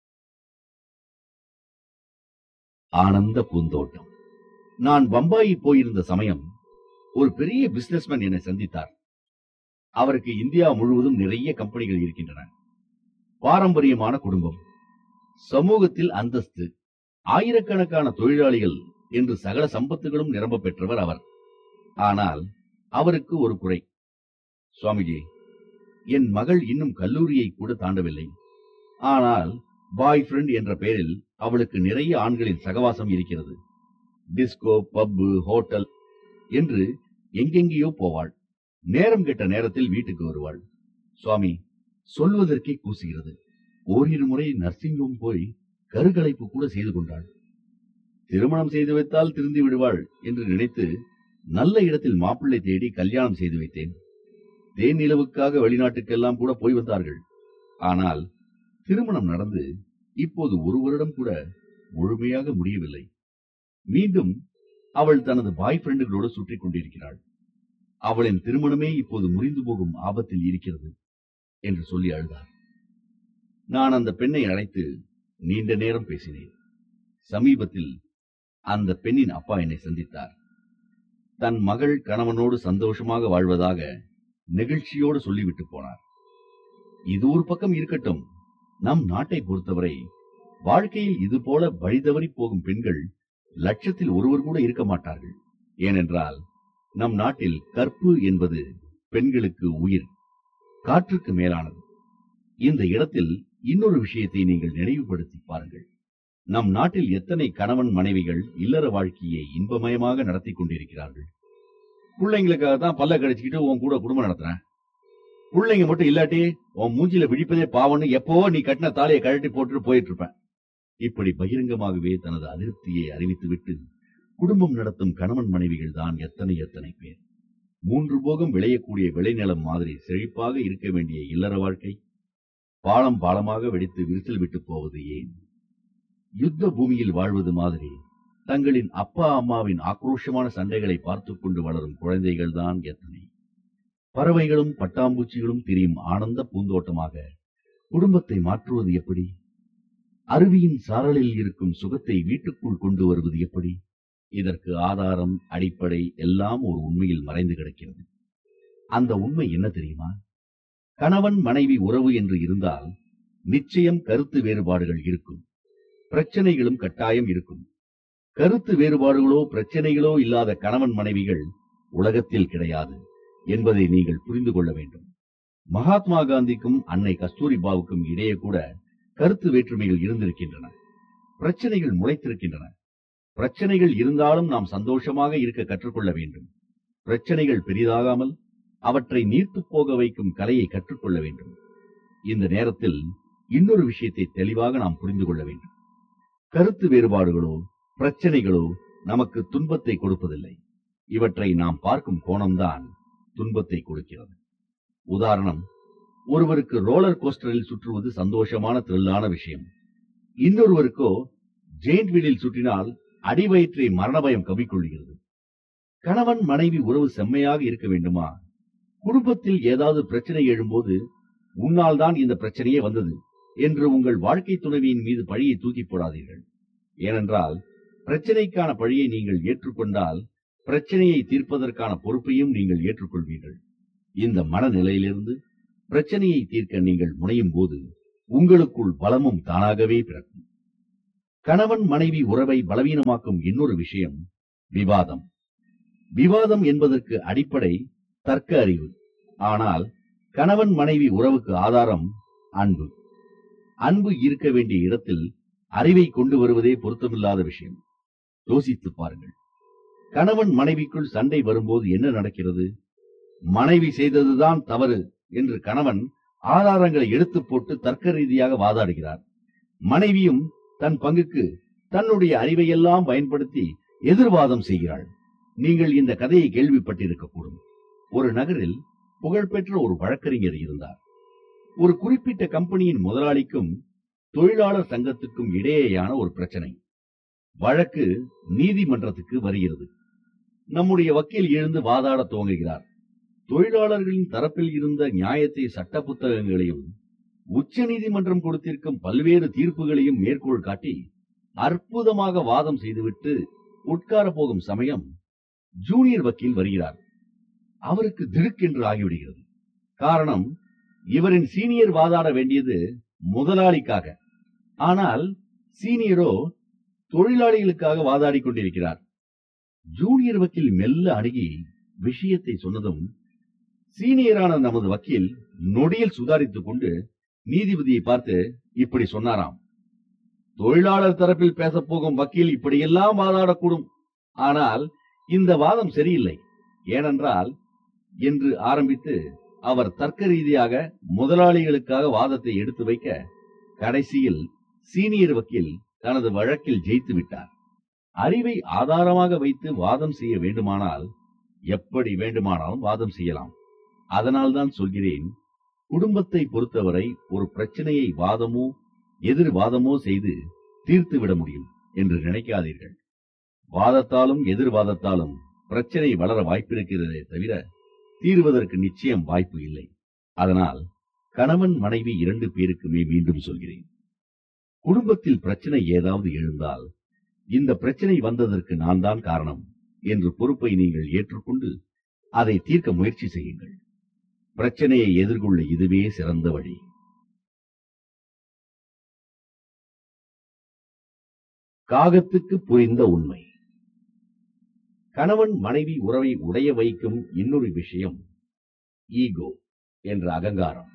ஆனந்த பூந்தோட்டம் நான் பம்பாயி போயிருந்த சமயம் ஒரு பெரிய பிசினஸ்மேன் என்னை சந்தித்தார் அவருக்கு இந்தியா முழுவதும் நிறைய கம்பெனிகள் இருக்கின்றன பாரம்பரியமான குடும்பம் சமூகத்தில் அந்தஸ்து ஆயிரக்கணக்கான தொழிலாளிகள் என்று சகல சம்பத்துகளும் நிரம்ப பெற்றவர் அவர் ஆனால் அவருக்கு ஒரு குறை சுவாமிஜி என் மகள் இன்னும் கல்லூரியை கூட தாண்டவில்லை ஆனால் பாய் ஃப்ரெண்ட் என்ற பெயரில் அவளுக்கு நிறைய ஆண்களின் சகவாசம் இருக்கிறது டிஸ்கோ பப்பு ஹோட்டல் என்று எங்கெங்கேயோ போவாள் நேரம் கெட்ட நேரத்தில் வீட்டுக்கு வருவாள் சுவாமி சொல்வதற்கே கூசுகிறது ஓரிரு முறை நர்சிங் ஹோம் போய் கருக்கலைப்பு கூட செய்து கொண்டாள் திருமணம் செய்து வைத்தால் திருந்தி விடுவாள் என்று நினைத்து நல்ல இடத்தில் மாப்பிள்ளை தேடி கல்யாணம் செய்து வைத்தேன் தேன் நிலவுக்காக வெளிநாட்டுக்கெல்லாம் கூட போய் வந்தார்கள் ஆனால் திருமணம் நடந்து இப்போது ஒரு வருடம் கூட முழுமையாக முடியவில்லை மீண்டும் அவள் தனது பாய் ஃப்ரெண்டுகளோடு சுற்றிக் கொண்டிருக்கிறாள் அவளின் திருமணமே இப்போது முறிந்து போகும் ஆபத்தில் இருக்கிறது என்று சொல்லி அழுதார் நான் அந்த பெண்ணை அழைத்து நீண்ட நேரம் பேசினேன் சமீபத்தில் அந்த பெண்ணின் அப்பா என்னை சந்தித்தார் தன் மகள் கணவனோடு சந்தோஷமாக வாழ்வதாக நெகிழ்ச்சியோடு சொல்லிவிட்டு போனார் இது ஒரு பக்கம் இருக்கட்டும் நம் நாட்டை பொறுத்தவரை வாழ்க்கையில் இது போல வழிதவறி போகும் பெண்கள் லட்சத்தில் ஒருவர் கூட இருக்க மாட்டார்கள் ஏனென்றால் நம் நாட்டில் கற்பு என்பது பெண்களுக்கு உயிர் காற்றுக்கு மேலானது இந்த இடத்தில் இன்னொரு விஷயத்தை நீங்கள் நினைவுபடுத்தி பாருங்கள் நம் நாட்டில் எத்தனை கணவன் மனைவிகள் இல்லற வாழ்க்கையை இன்பமயமாக நடத்தி கொண்டிருக்கிறார்கள் பிள்ளைங்களுக்காக தான் பல்ல கடிச்சுக்கிட்டு உன் கூட குடும்பம் நடத்துறேன் பிள்ளைங்க மட்டும் இல்லாட்டி உன் மூஞ்சில விழிப்பதே பாவம்னு எப்போ நீ கட்டின தாலியை கழட்டி போட்டுட்டு போயிட்டு இருப்பேன் இப்படி பகிரங்கமாகவே தனது அதிருப்தியை அறிவித்துவிட்டு குடும்பம் நடத்தும் கணவன் மனைவிகள் தான் எத்தனை எத்தனை பேர் மூன்று போகம் விளையக்கூடிய விளைநிலம் மாதிரி செழிப்பாக இருக்க வேண்டிய இல்லற வாழ்க்கை பாலம் பாலமாக வெடித்து விரிசல் விட்டு போவது ஏன் யுத்த பூமியில் வாழ்வது மாதிரி தங்களின் அப்பா அம்மாவின் ஆக்ரோஷமான சண்டைகளை பார்த்துக் கொண்டு வளரும் குழந்தைகள் தான் எத்தனை பறவைகளும் பட்டாம்பூச்சிகளும் திரியும் ஆனந்த பூந்தோட்டமாக குடும்பத்தை மாற்றுவது எப்படி அருவியின் சாரலில் இருக்கும் சுகத்தை வீட்டுக்குள் கொண்டு வருவது எப்படி இதற்கு ஆதாரம் அடிப்படை எல்லாம் ஒரு உண்மையில் மறைந்து கிடக்கிறது அந்த உண்மை என்ன தெரியுமா கணவன் மனைவி உறவு என்று இருந்தால் நிச்சயம் கருத்து வேறுபாடுகள் இருக்கும் பிரச்சனைகளும் கட்டாயம் இருக்கும் கருத்து வேறுபாடுகளோ பிரச்சனைகளோ இல்லாத கணவன் மனைவிகள் உலகத்தில் கிடையாது என்பதை நீங்கள் புரிந்து கொள்ள வேண்டும் மகாத்மா காந்திக்கும் அன்னை கஸ்தூரிபாவுக்கும் இடையே கூட கருத்து வேற்றுமைகள் இருந்திருக்கின்றன பிரச்சனைகள் முளைத்திருக்கின்றன பிரச்சனைகள் இருந்தாலும் நாம் சந்தோஷமாக இருக்க கற்றுக்கொள்ள வேண்டும் பிரச்சனைகள் பெரிதாகாமல் அவற்றை நீர்த்துப் போக வைக்கும் கலையை கற்றுக்கொள்ள வேண்டும் இந்த நேரத்தில் இன்னொரு விஷயத்தை தெளிவாக நாம் புரிந்து கொள்ள வேண்டும் கருத்து வேறுபாடுகளோ பிரச்சனைகளோ நமக்கு துன்பத்தை கொடுப்பதில்லை இவற்றை நாம் பார்க்கும் கோணம்தான் துன்பத்தை கொடுக்கிறது உதாரணம் ஒருவருக்கு ரோலர் கோஸ்டரில் சுற்றுவது சந்தோஷமான த்ரில்லான விஷயம் இன்னொருவருக்கோ ஜெயின்ட் வீலில் சுற்றினால் அடிவயிற்றை மரண பயம் கவிக்கொள்கிறது கணவன் மனைவி உறவு செம்மையாக இருக்க வேண்டுமா குடும்பத்தில் ஏதாவது பிரச்சனை எழும்போது உன்னால் தான் இந்த பிரச்சனையே வந்தது என்று உங்கள் வாழ்க்கை துணைவியின் மீது பழியை தூக்கி போடாதீர்கள் ஏனென்றால் பிரச்சனைக்கான பழியை நீங்கள் ஏற்றுக்கொண்டால் பிரச்சனையை தீர்ப்பதற்கான பொறுப்பையும் நீங்கள் ஏற்றுக்கொள்வீர்கள் இந்த மனநிலையிலிருந்து பிரச்சனையை தீர்க்க நீங்கள் முனையும் போது உங்களுக்குள் பலமும் தானாகவே பிறக்கும் கணவன் மனைவி உறவை பலவீனமாக்கும் இன்னொரு விஷயம் விவாதம் விவாதம் என்பதற்கு அடிப்படை தர்க்க அறிவு ஆனால் கணவன் மனைவி உறவுக்கு ஆதாரம் அன்பு அன்பு இருக்க வேண்டிய இடத்தில் அறிவை கொண்டு வருவதே பொருத்தமில்லாத விஷயம் யோசித்துப் பாருங்கள் கணவன் மனைவிக்குள் சண்டை வரும்போது என்ன நடக்கிறது மனைவி செய்ததுதான் தவறு என்று கணவன் ஆதாரங்களை எடுத்து போட்டு தர்க்க ரீதியாக வாதாடுகிறார் மனைவியும் தன் பங்குக்கு தன்னுடைய அறிவையெல்லாம் பயன்படுத்தி எதிர்வாதம் செய்கிறாள் நீங்கள் இந்த கதையை கேள்விப்பட்டிருக்கக்கூடும் ஒரு நகரில் புகழ்பெற்ற ஒரு வழக்கறிஞர் இருந்தார் ஒரு குறிப்பிட்ட கம்பெனியின் முதலாளிக்கும் தொழிலாளர் சங்கத்துக்கும் இடையேயான ஒரு பிரச்சனை வழக்கு நீதிமன்றத்துக்கு வருகிறது நம்முடைய வக்கீல் எழுந்து வாதாட துவங்குகிறார் தொழிலாளர்களின் தரப்பில் இருந்த நியாயத்தை சட்ட புத்தகங்களையும் உச்ச நீதிமன்றம் கொடுத்திருக்கும் பல்வேறு தீர்ப்புகளையும் மேற்கோள் காட்டி அற்புதமாக வாதம் செய்துவிட்டு உட்கார போகும் சமயம் ஜூனியர் வக்கீல் வருகிறார் அவருக்கு திடுக்கென்று ஆகிவிடுகிறது காரணம் இவரின் சீனியர் வாதாட வேண்டியது முதலாளிக்காக ஆனால் சீனியரோ தொழிலாளிகளுக்காக வாதாடிக் கொண்டிருக்கிறார் ஜூனியர் வக்கீல் மெல்ல அணுகி விஷயத்தை சொன்னதும் சீனியரான நமது வக்கீல் நொடியில் சுதாரித்துக் கொண்டு நீதிபதியை பார்த்து இப்படி சொன்னாராம் தொழிலாளர் தரப்பில் பேசப் போகும் வக்கீல் இப்படியெல்லாம் வாதாடக்கூடும் ஆனால் இந்த வாதம் சரியில்லை ஏனென்றால் என்று ஆரம்பித்து அவர் தர்க்க ரீதியாக முதலாளிகளுக்காக வாதத்தை எடுத்து வைக்க கடைசியில் சீனியர் வக்கீல் தனது வழக்கில் ஜெயித்து விட்டார் அறிவை ஆதாரமாக வைத்து வாதம் செய்ய வேண்டுமானால் எப்படி வேண்டுமானாலும் வாதம் செய்யலாம் அதனால்தான் சொல்கிறேன் குடும்பத்தை பொறுத்தவரை ஒரு பிரச்சனையை வாதமோ எதிர் வாதமோ செய்து தீர்த்து விட முடியும் என்று நினைக்காதீர்கள் வாதத்தாலும் எதிர்வாதத்தாலும் பிரச்சனை வளர வாய்ப்பிருக்கிறதே தவிர தீர்வதற்கு நிச்சயம் வாய்ப்பு இல்லை அதனால் கணவன் மனைவி இரண்டு பேருக்குமே மீண்டும் சொல்கிறேன் குடும்பத்தில் பிரச்சனை ஏதாவது எழுந்தால் இந்த பிரச்சனை வந்ததற்கு நான் தான் காரணம் என்று பொறுப்பை நீங்கள் ஏற்றுக்கொண்டு அதை தீர்க்க முயற்சி செய்யுங்கள் பிரச்சனையை எதிர்கொள்ள இதுவே சிறந்த வழி காகத்துக்கு புரிந்த உண்மை கணவன் மனைவி உறவை உடைய வைக்கும் இன்னொரு விஷயம் ஈகோ என்ற அகங்காரம்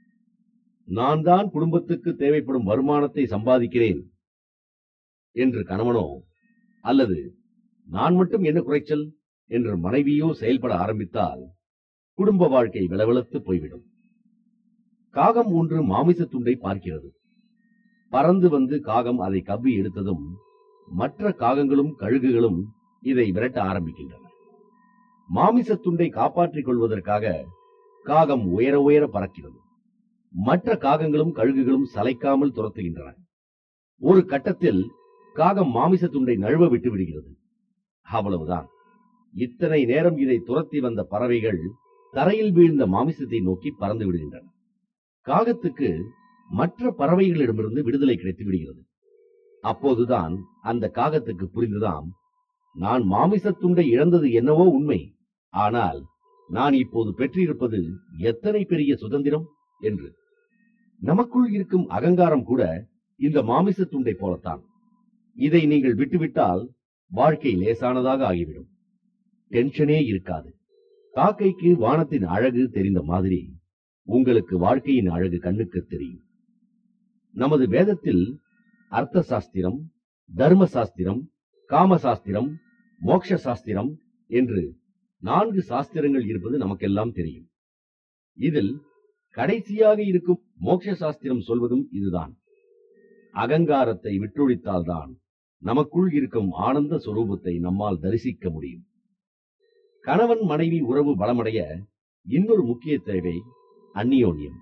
நான் தான் குடும்பத்துக்கு தேவைப்படும் வருமானத்தை சம்பாதிக்கிறேன் என்று கணவனோ அல்லது நான் மட்டும் என்ன குறைச்சல் என்று மனைவியோ செயல்பட ஆரம்பித்தால் குடும்ப வாழ்க்கை விளவெளத்து போய்விடும் காகம் ஒன்று மாமிச துண்டை பார்க்கிறது பறந்து வந்து காகம் அதை கவ்வி எடுத்ததும் மற்ற காகங்களும் கழுகுகளும் இதை விரட்ட ஆரம்பிக்கின்றன மாமிச துண்டை காப்பாற்றிக் கொள்வதற்காக காகம் உயர உயர பறக்கிறது மற்ற காகங்களும் கழுகுகளும் சளைக்காமல் துரத்துகின்றன ஒரு கட்டத்தில் காகம் மாமிச துண்டை நழுவ விட்டு விடுகிறது அவ்வளவுதான் இத்தனை நேரம் இதை துரத்தி வந்த பறவைகள் தரையில் வீழ்ந்த மாமிசத்தை நோக்கி பறந்து விடுகின்றன காகத்துக்கு மற்ற பறவைகளிடமிருந்து விடுதலை கிடைத்து விடுகிறது அப்போதுதான் அந்த காகத்துக்கு புரிந்துதாம் நான் மாமிசத் துண்டை இழந்தது என்னவோ உண்மை ஆனால் நான் இப்போது பெற்றிருப்பது எத்தனை பெரிய சுதந்திரம் என்று நமக்குள் இருக்கும் அகங்காரம் கூட இந்த மாமிசத் துண்டை போலத்தான் இதை நீங்கள் விட்டுவிட்டால் வாழ்க்கை லேசானதாக ஆகிவிடும் டென்ஷனே இருக்காது காக்கைக்கு வானத்தின் அழகு தெரிந்த மாதிரி உங்களுக்கு வாழ்க்கையின் அழகு கண்ணுக்கு தெரியும் நமது வேதத்தில் அர்த்த சாஸ்திரம் தர்ம சாஸ்திரம் காம சாஸ்திரம் மோட்ச சாஸ்திரம் என்று நான்கு சாஸ்திரங்கள் இருப்பது நமக்கெல்லாம் தெரியும் இதில் கடைசியாக இருக்கும் மோட்ச சாஸ்திரம் சொல்வதும் இதுதான் அகங்காரத்தை விட்டொழித்தால்தான் நமக்குள் இருக்கும் ஆனந்த சொரூபத்தை நம்மால் தரிசிக்க முடியும் கணவன் மனைவி உறவு பலமடைய இன்னொரு முக்கிய தேவை அந்நியோன்யம்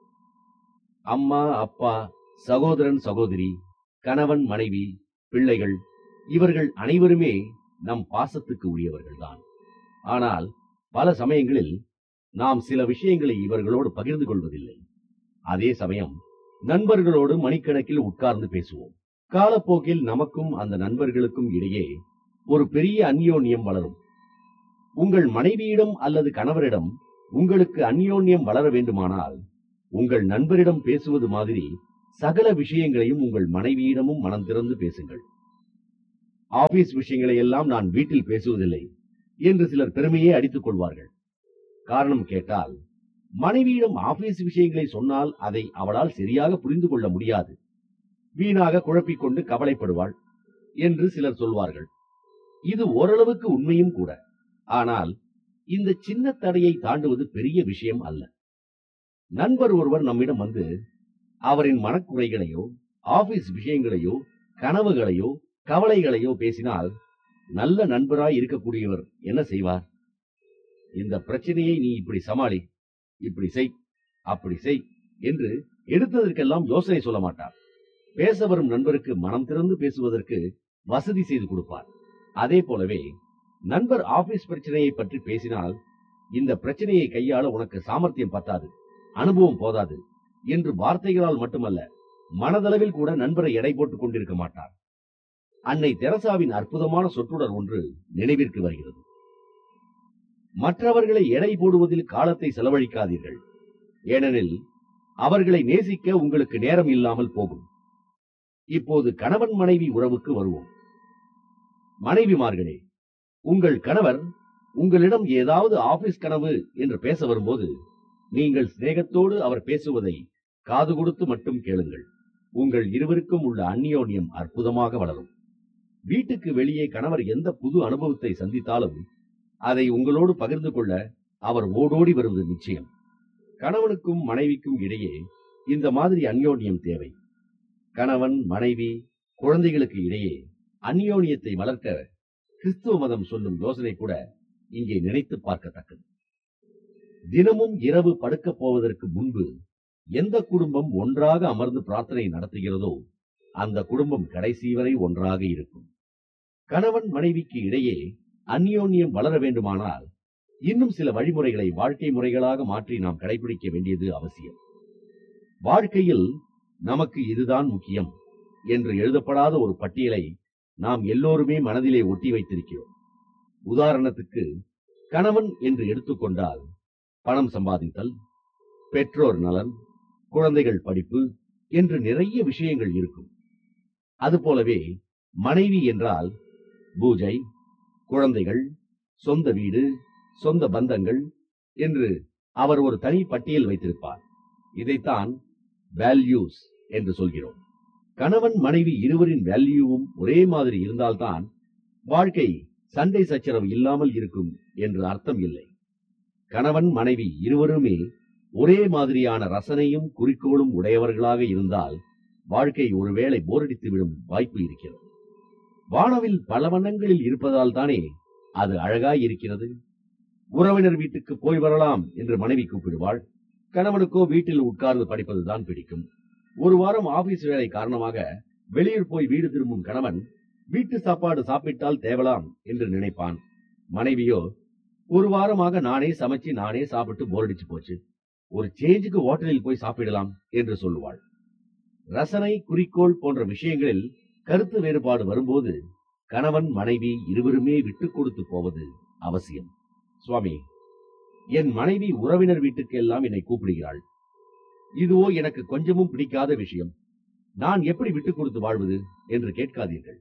அம்மா அப்பா சகோதரன் சகோதரி கணவன் மனைவி பிள்ளைகள் இவர்கள் அனைவருமே நம் பாசத்துக்கு உரியவர்கள்தான் ஆனால் பல சமயங்களில் நாம் சில விஷயங்களை இவர்களோடு பகிர்ந்து கொள்வதில்லை அதே சமயம் நண்பர்களோடு மணிக்கணக்கில் உட்கார்ந்து பேசுவோம் காலப்போக்கில் நமக்கும் அந்த நண்பர்களுக்கும் இடையே ஒரு பெரிய அந்யோன்யம் வளரும் உங்கள் மனைவியிடம் அல்லது கணவரிடம் உங்களுக்கு அந்யோன்யம் வளர வேண்டுமானால் உங்கள் நண்பரிடம் பேசுவது மாதிரி சகல விஷயங்களையும் உங்கள் மனைவியிடமும் மனம் திறந்து பேசுங்கள் ஆபீஸ் விஷயங்களை எல்லாம் நான் வீட்டில் பேசுவதில்லை என்று சிலர் பெருமையே அடித்துக் கொள்வார்கள் காரணம் கேட்டால் மனைவியிடம் ஆபீஸ் விஷயங்களை சொன்னால் அதை அவளால் சரியாக புரிந்து கொள்ள முடியாது வீணாக குழப்பிக் கொண்டு கவலைப்படுவாள் என்று சிலர் சொல்வார்கள் இது ஓரளவுக்கு உண்மையும் கூட ஆனால் இந்த சின்ன தடையை தாண்டுவது பெரிய விஷயம் அல்ல நண்பர் ஒருவர் நம்மிடம் வந்து அவரின் மனக்குறைகளையோ ஆபீஸ் விஷயங்களையோ கனவுகளையோ கவலைகளையோ பேசினால் நல்ல நண்பராய் இருக்கக்கூடியவர் என்ன செய்வார் இந்த பிரச்சனையை நீ இப்படி சமாளி இப்படி செய் அப்படி செய் என்று எடுத்ததற்கெல்லாம் யோசனை சொல்ல மாட்டார் பேச வரும் நண்பருக்கு மனம் திறந்து பேசுவதற்கு வசதி செய்து கொடுப்பார் அதே போலவே நண்பர் ஆபீஸ் பிரச்சனையை பற்றி பேசினால் இந்த பிரச்சனையை கையாள உனக்கு சாமர்த்தியம் பத்தாது அனுபவம் போதாது என்று வார்த்தைகளால் மட்டுமல்ல மனதளவில் கூட நண்பரை எடை போட்டுக் கொண்டிருக்க மாட்டார் அன்னை தெரசாவின் அற்புதமான சொற்றொடர் ஒன்று நினைவிற்கு வருகிறது மற்றவர்களை எடை போடுவதில் காலத்தை செலவழிக்காதீர்கள் ஏனெனில் அவர்களை நேசிக்க உங்களுக்கு நேரம் இல்லாமல் போகும் இப்போது கணவன் மனைவி உறவுக்கு வருவோம் மனைவிமார்களே உங்கள் கணவர் உங்களிடம் ஏதாவது ஆபீஸ் கனவு என்று பேச வரும்போது நீங்கள் சிநேகத்தோடு அவர் பேசுவதை காது கொடுத்து மட்டும் கேளுங்கள் உங்கள் இருவருக்கும் உள்ள அந்நியோன்யம் அற்புதமாக வளரும் வீட்டுக்கு வெளியே கணவர் எந்த புது அனுபவத்தை சந்தித்தாலும் அதை உங்களோடு பகிர்ந்து கொள்ள அவர் ஓடோடி வருவது நிச்சயம் கணவனுக்கும் மனைவிக்கும் இடையே இந்த மாதிரி அந்யோன்யம் தேவை கணவன் மனைவி குழந்தைகளுக்கு இடையே அந்யோன்யத்தை வளர்க்க கிறிஸ்துவ மதம் சொல்லும் யோசனை கூட இங்கே நினைத்து பார்க்கத்தக்கது தினமும் இரவு படுக்கப் போவதற்கு முன்பு எந்த குடும்பம் ஒன்றாக அமர்ந்து பிரார்த்தனை நடத்துகிறதோ அந்த குடும்பம் கடைசி வரை ஒன்றாக இருக்கும் கணவன் மனைவிக்கு இடையே அந்யோன்யம் வளர வேண்டுமானால் இன்னும் சில வழிமுறைகளை வாழ்க்கை முறைகளாக மாற்றி நாம் கடைபிடிக்க வேண்டியது அவசியம் வாழ்க்கையில் நமக்கு இதுதான் முக்கியம் என்று எழுதப்படாத ஒரு பட்டியலை நாம் எல்லோருமே மனதிலே ஒட்டி வைத்திருக்கிறோம் உதாரணத்துக்கு கணவன் என்று எடுத்துக்கொண்டால் பணம் சம்பாதித்தல் பெற்றோர் நலன் குழந்தைகள் படிப்பு என்று நிறைய விஷயங்கள் இருக்கும் அதுபோலவே மனைவி என்றால் பூஜை குழந்தைகள் சொந்த வீடு சொந்த பந்தங்கள் என்று அவர் ஒரு தனி பட்டியல் வைத்திருப்பார் இதைத்தான் வேல்யூஸ் என்று சொல்கிறோம் கணவன் மனைவி இருவரின் வேல்யூவும் ஒரே மாதிரி இருந்தால்தான் வாழ்க்கை சண்டை சச்சரவு இல்லாமல் இருக்கும் என்று அர்த்தம் இல்லை கணவன் மனைவி இருவருமே ஒரே மாதிரியான ரசனையும் குறிக்கோளும் உடையவர்களாக இருந்தால் வாழ்க்கை ஒருவேளை போரடித்து விடும் வாய்ப்பு இருக்கிறது வானவில் பல வண்ணங்களில் இருப்பதால் தானே அது அழகாய் இருக்கிறது உறவினர் வீட்டுக்கு போய் வரலாம் என்று மனைவி கூப்பிடுவாள் கணவனுக்கோ வீட்டில் உட்கார்ந்து படிப்பதுதான் பிடிக்கும் ஒரு வாரம் ஆபீஸ் வேலை காரணமாக வெளியூர் போய் வீடு திரும்பும் கணவன் வீட்டு சாப்பாடு சாப்பிட்டால் தேவலாம் என்று நினைப்பான் மனைவியோ ஒரு வாரமாக நானே சமைச்சு நானே சாப்பிட்டு போரடிச்சு போச்சு ஒரு சேஞ்சுக்கு ஹோட்டலில் போய் சாப்பிடலாம் என்று சொல்லுவாள் ரசனை குறிக்கோள் போன்ற விஷயங்களில் கருத்து வேறுபாடு வரும்போது கணவன் மனைவி இருவருமே விட்டுக் கொடுத்து போவது அவசியம் சுவாமி என் மனைவி உறவினர் வீட்டுக்கெல்லாம் என்னை கூப்பிடுகிறாள் இதுவோ எனக்கு கொஞ்சமும் பிடிக்காத விஷயம் நான் எப்படி விட்டுக் கொடுத்து வாழ்வது என்று கேட்காதீர்கள்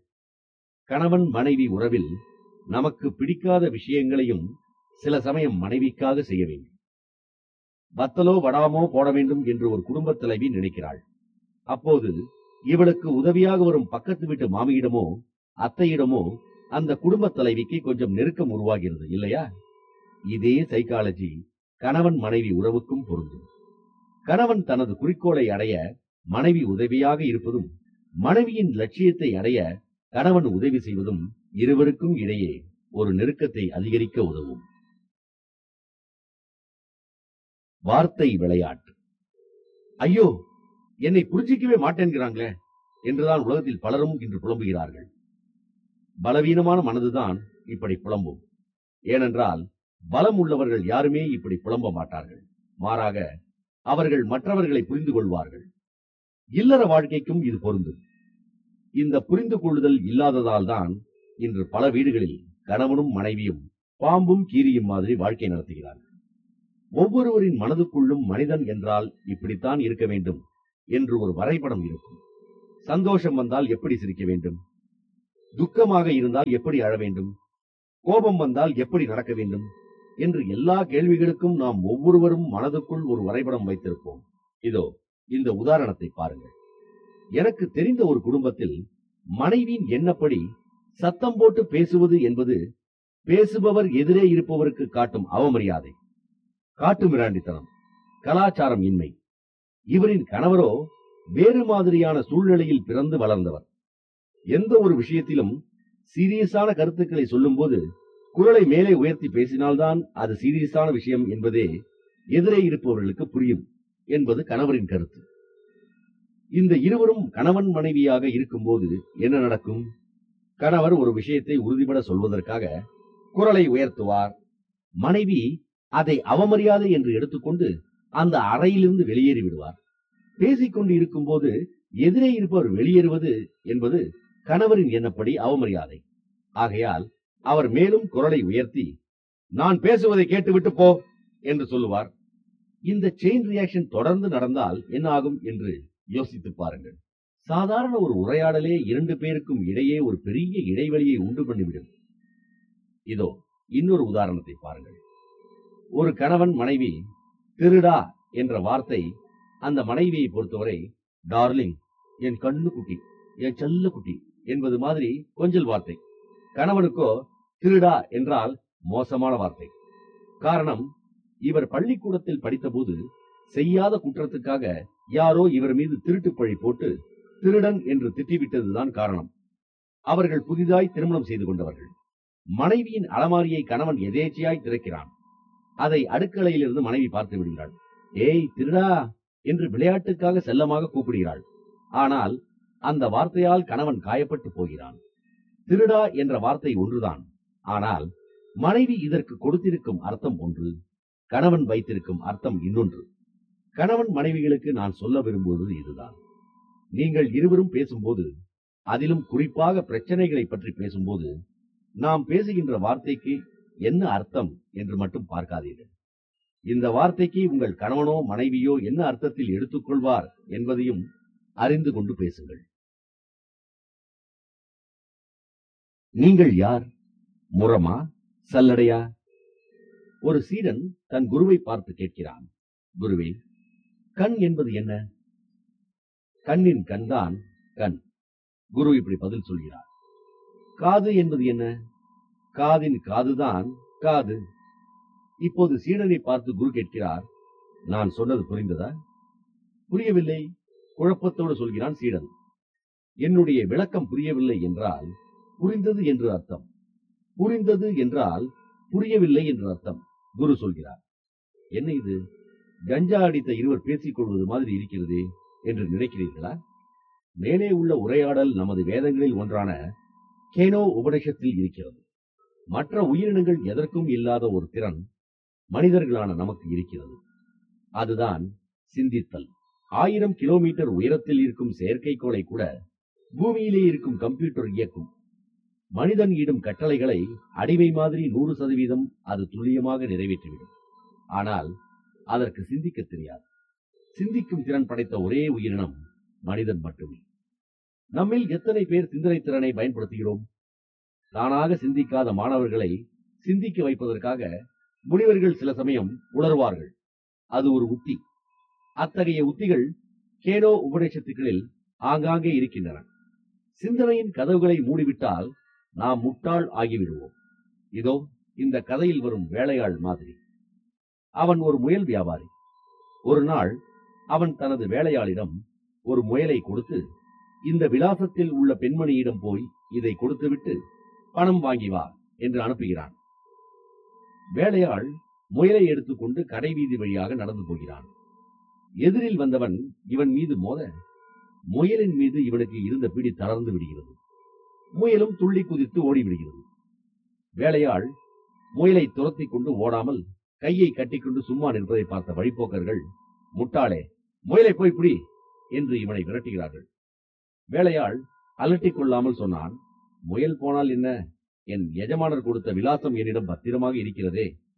கணவன் மனைவி உறவில் நமக்கு பிடிக்காத விஷயங்களையும் சில சமயம் மனைவிக்காக செய்ய வேண்டும் வத்தலோ வடாமோ போட வேண்டும் என்று ஒரு குடும்பத் தலைவி நினைக்கிறாள் அப்போது இவளுக்கு உதவியாக வரும் பக்கத்து வீட்டு மாமியிடமோ அத்தையிடமோ அந்த குடும்பத் தலைவிக்கு கொஞ்சம் நெருக்கம் உருவாகிறது இல்லையா இதே சைக்காலஜி கணவன் மனைவி உறவுக்கும் பொருந்தும் கணவன் தனது குறிக்கோளை அடைய மனைவி உதவியாக இருப்பதும் மனைவியின் லட்சியத்தை அடைய கணவன் உதவி செய்வதும் இருவருக்கும் இடையே ஒரு நெருக்கத்தை அதிகரிக்க உதவும் வார்த்தை விளையாட்டு ஐயோ என்னை புரிஞ்சிக்கவே மாட்டேன்கிறாங்களே என்றுதான் உலகத்தில் பலரும் இன்று புலம்புகிறார்கள் பலவீனமான மனதுதான் இப்படி புலம்பும் ஏனென்றால் பலம் உள்ளவர்கள் யாருமே இப்படி புலம்ப மாட்டார்கள் மாறாக அவர்கள் மற்றவர்களை புரிந்து கொள்வார்கள் இல்லற வாழ்க்கைக்கும் இது பொருந்தும் இந்த புரிந்து கொள்ளுதல் இல்லாததால் தான் இன்று பல வீடுகளில் கணவனும் மனைவியும் பாம்பும் கீரியும் மாதிரி வாழ்க்கை நடத்துகிறார்கள் ஒவ்வொருவரின் மனதுக்குள்ளும் மனிதன் என்றால் இப்படித்தான் இருக்க வேண்டும் என்று ஒரு வரைபடம் இருக்கும் சந்தோஷம் வந்தால் எப்படி சிரிக்க வேண்டும் துக்கமாக இருந்தால் எப்படி அழ வேண்டும் கோபம் வந்தால் எப்படி நடக்க வேண்டும் என்று எல்லா கேள்விகளுக்கும் நாம் ஒவ்வொருவரும் மனதுக்குள் ஒரு வரைபடம் வைத்திருப்போம் இதோ இந்த உதாரணத்தை பாருங்கள் எனக்கு தெரிந்த ஒரு குடும்பத்தில் மனைவியின் எண்ணப்படி சத்தம் போட்டு பேசுவது என்பது பேசுபவர் எதிரே இருப்பவருக்கு காட்டும் அவமரியாதை காட்டு மிராண்டித்தனம் கலாச்சாரம் இன்மை இவரின் கணவரோ வேறு மாதிரியான சூழ்நிலையில் பிறந்து வளர்ந்தவர் எந்த ஒரு விஷயத்திலும் சீரியஸான கருத்துக்களை சொல்லும்போது குரலை மேலே உயர்த்தி பேசினால்தான் அது சீரியஸான விஷயம் என்பதே எதிரே இருப்பவர்களுக்கு புரியும் என்பது கணவரின் கருத்து இந்த இருவரும் கணவன் மனைவியாக இருக்கும்போது என்ன நடக்கும் கணவர் ஒரு விஷயத்தை உறுதிபட சொல்வதற்காக குரலை உயர்த்துவார் மனைவி அதை அவமரியாதை என்று எடுத்துக்கொண்டு அந்த அறையிலிருந்து வெளியேறி விடுவார் பேசிக்கொண்டு இருக்கும்போது எதிரே இருப்பவர் வெளியேறுவது என்பது கணவரின் எண்ணப்படி அவமரியாதை ஆகையால் அவர் மேலும் குரலை உயர்த்தி நான் பேசுவதை கேட்டுவிட்டு போ என்று சொல்லுவார் இந்த செயின் ரியாக்ஷன் தொடர்ந்து நடந்தால் என்ன ஆகும் என்று யோசித்து பாருங்கள் சாதாரண ஒரு உரையாடலே இரண்டு பேருக்கும் இடையே ஒரு பெரிய இடைவெளியை உண்டு பண்ணிவிடும் இதோ இன்னொரு உதாரணத்தை பாருங்கள் ஒரு கணவன் மனைவி திருடா என்ற வார்த்தை அந்த மனைவியை பொறுத்தவரை டார்லிங் என் கண்ணு குட்டி என் செல்ல குட்டி என்பது மாதிரி கொஞ்சல் வார்த்தை கணவனுக்கோ திருடா என்றால் மோசமான வார்த்தை காரணம் இவர் பள்ளிக்கூடத்தில் படித்தபோது செய்யாத குற்றத்துக்காக யாரோ இவர் மீது திருட்டு பழி போட்டு திருடன் என்று திட்டிவிட்டதுதான் காரணம் அவர்கள் புதிதாய் திருமணம் செய்து கொண்டவர்கள் மனைவியின் அலமாரியை கணவன் எதேச்சையாய் திறக்கிறான் அதை அடுக்கலையிலிருந்து மனைவி பார்த்து விடுகிறாள் ஏய் திருடா என்று விளையாட்டுக்காக செல்லமாக கூப்பிடுகிறாள் ஆனால் அந்த வார்த்தையால் கணவன் காயப்பட்டு போகிறான் திருடா என்ற வார்த்தை ஒன்றுதான் ஆனால் மனைவி இதற்கு கொடுத்திருக்கும் அர்த்தம் ஒன்று கணவன் வைத்திருக்கும் அர்த்தம் இன்னொன்று கணவன் மனைவிகளுக்கு நான் சொல்ல விரும்புவது இதுதான் நீங்கள் இருவரும் பேசும்போது அதிலும் குறிப்பாக பிரச்சனைகளை பற்றி பேசும்போது நாம் பேசுகின்ற வார்த்தைக்கு என்ன அர்த்தம் என்று மட்டும் பார்க்காதீர்கள் இந்த வார்த்தைக்கு உங்கள் கணவனோ மனைவியோ என்ன அர்த்தத்தில் எடுத்துக்கொள்வார் என்பதையும் அறிந்து கொண்டு பேசுங்கள் நீங்கள் யார் முரமா சல்லடையா ஒரு சீடன் தன் குருவை பார்த்து கேட்கிறான் குருவே கண் என்பது என்ன கண்ணின் கண்தான் கண் குரு இப்படி பதில் சொல்கிறார் காது என்பது என்ன காதின் காதுதான் காது இப்போது சீடனை பார்த்து குரு கேட்கிறார் நான் சொன்னது புரிந்ததா புரியவில்லை குழப்பத்தோடு சொல்கிறான் சீடன் என்னுடைய விளக்கம் புரியவில்லை என்றால் புரிந்தது என்று அர்த்தம் புரிந்தது என்றால் புரியவில்லை என்று அர்த்தம் குரு சொல்கிறார் என்ன இது கஞ்சா அடித்த இருவர் பேசிக் கொள்வது மாதிரி இருக்கிறதே என்று நினைக்கிறீர்களா மேலே உள்ள உரையாடல் நமது வேதங்களில் ஒன்றான கேனோ உபநிஷத்தில் இருக்கிறது மற்ற உயிரினங்கள் எதற்கும் இல்லாத ஒரு திறன் மனிதர்களான நமக்கு இருக்கிறது அதுதான் சிந்தித்தல் ஆயிரம் கிலோமீட்டர் உயரத்தில் இருக்கும் செயற்கைக்கோளை கூட பூமியிலே இருக்கும் கம்ப்யூட்டர் இயக்கும் மனிதன் இடும் கட்டளைகளை அடிமை மாதிரி நூறு சதவீதம் அது துல்லியமாக நிறைவேற்றிவிடும் ஆனால் அதற்கு சிந்திக்க தெரியாது சிந்திக்கும் திறன் படைத்த ஒரே உயிரினம் மனிதன் மட்டுமே நம்மில் எத்தனை பேர் சிந்தனை திறனை பயன்படுத்துகிறோம் தானாக சிந்திக்காத மாணவர்களை சிந்திக்க வைப்பதற்காக முனிவர்கள் சில சமயம் உணர்வார்கள் அது ஒரு உத்தி அத்தகைய உத்திகள் கேனோ உபநிஷத்துக்களில் ஆங்காங்கே இருக்கின்றன சிந்தனையின் கதவுகளை மூடிவிட்டால் நாம் முட்டாள் ஆகிவிடுவோம் இதோ இந்த கதையில் வரும் வேலையாள் மாதிரி அவன் ஒரு முயல் வியாபாரி ஒரு நாள் அவன் தனது வேலையாளிடம் ஒரு முயலை கொடுத்து இந்த விலாசத்தில் உள்ள பெண்மணியிடம் போய் இதை கொடுத்துவிட்டு பணம் வாங்கி வா என்று அனுப்புகிறான் வேலையாள் முயலை எடுத்துக்கொண்டு கடை வீதி வழியாக நடந்து போகிறான் எதிரில் வந்தவன் இவன் மீது மோத முயலின் மீது இவனுக்கு இருந்த பிடி தளர்ந்து விடுகிறது முயலும் துள்ளி குதித்து ஓடிவிடுகிறது வேலையாள் முயலை துரத்திக் கொண்டு ஓடாமல் கையை கட்டிக்கொண்டு சும்மா நிற்பதை பார்த்த வழிப்போக்கர்கள் முட்டாளே முயலை போய் பிடி என்று இவனை விரட்டுகிறார்கள் வேலையாள் அலட்டிக் கொள்ளாமல் சொன்னான் முயல் போனால் என்ன என் எஜமானர் கொடுத்த விலாசம் என்னிடம் பத்திரமாக இருக்கிறதே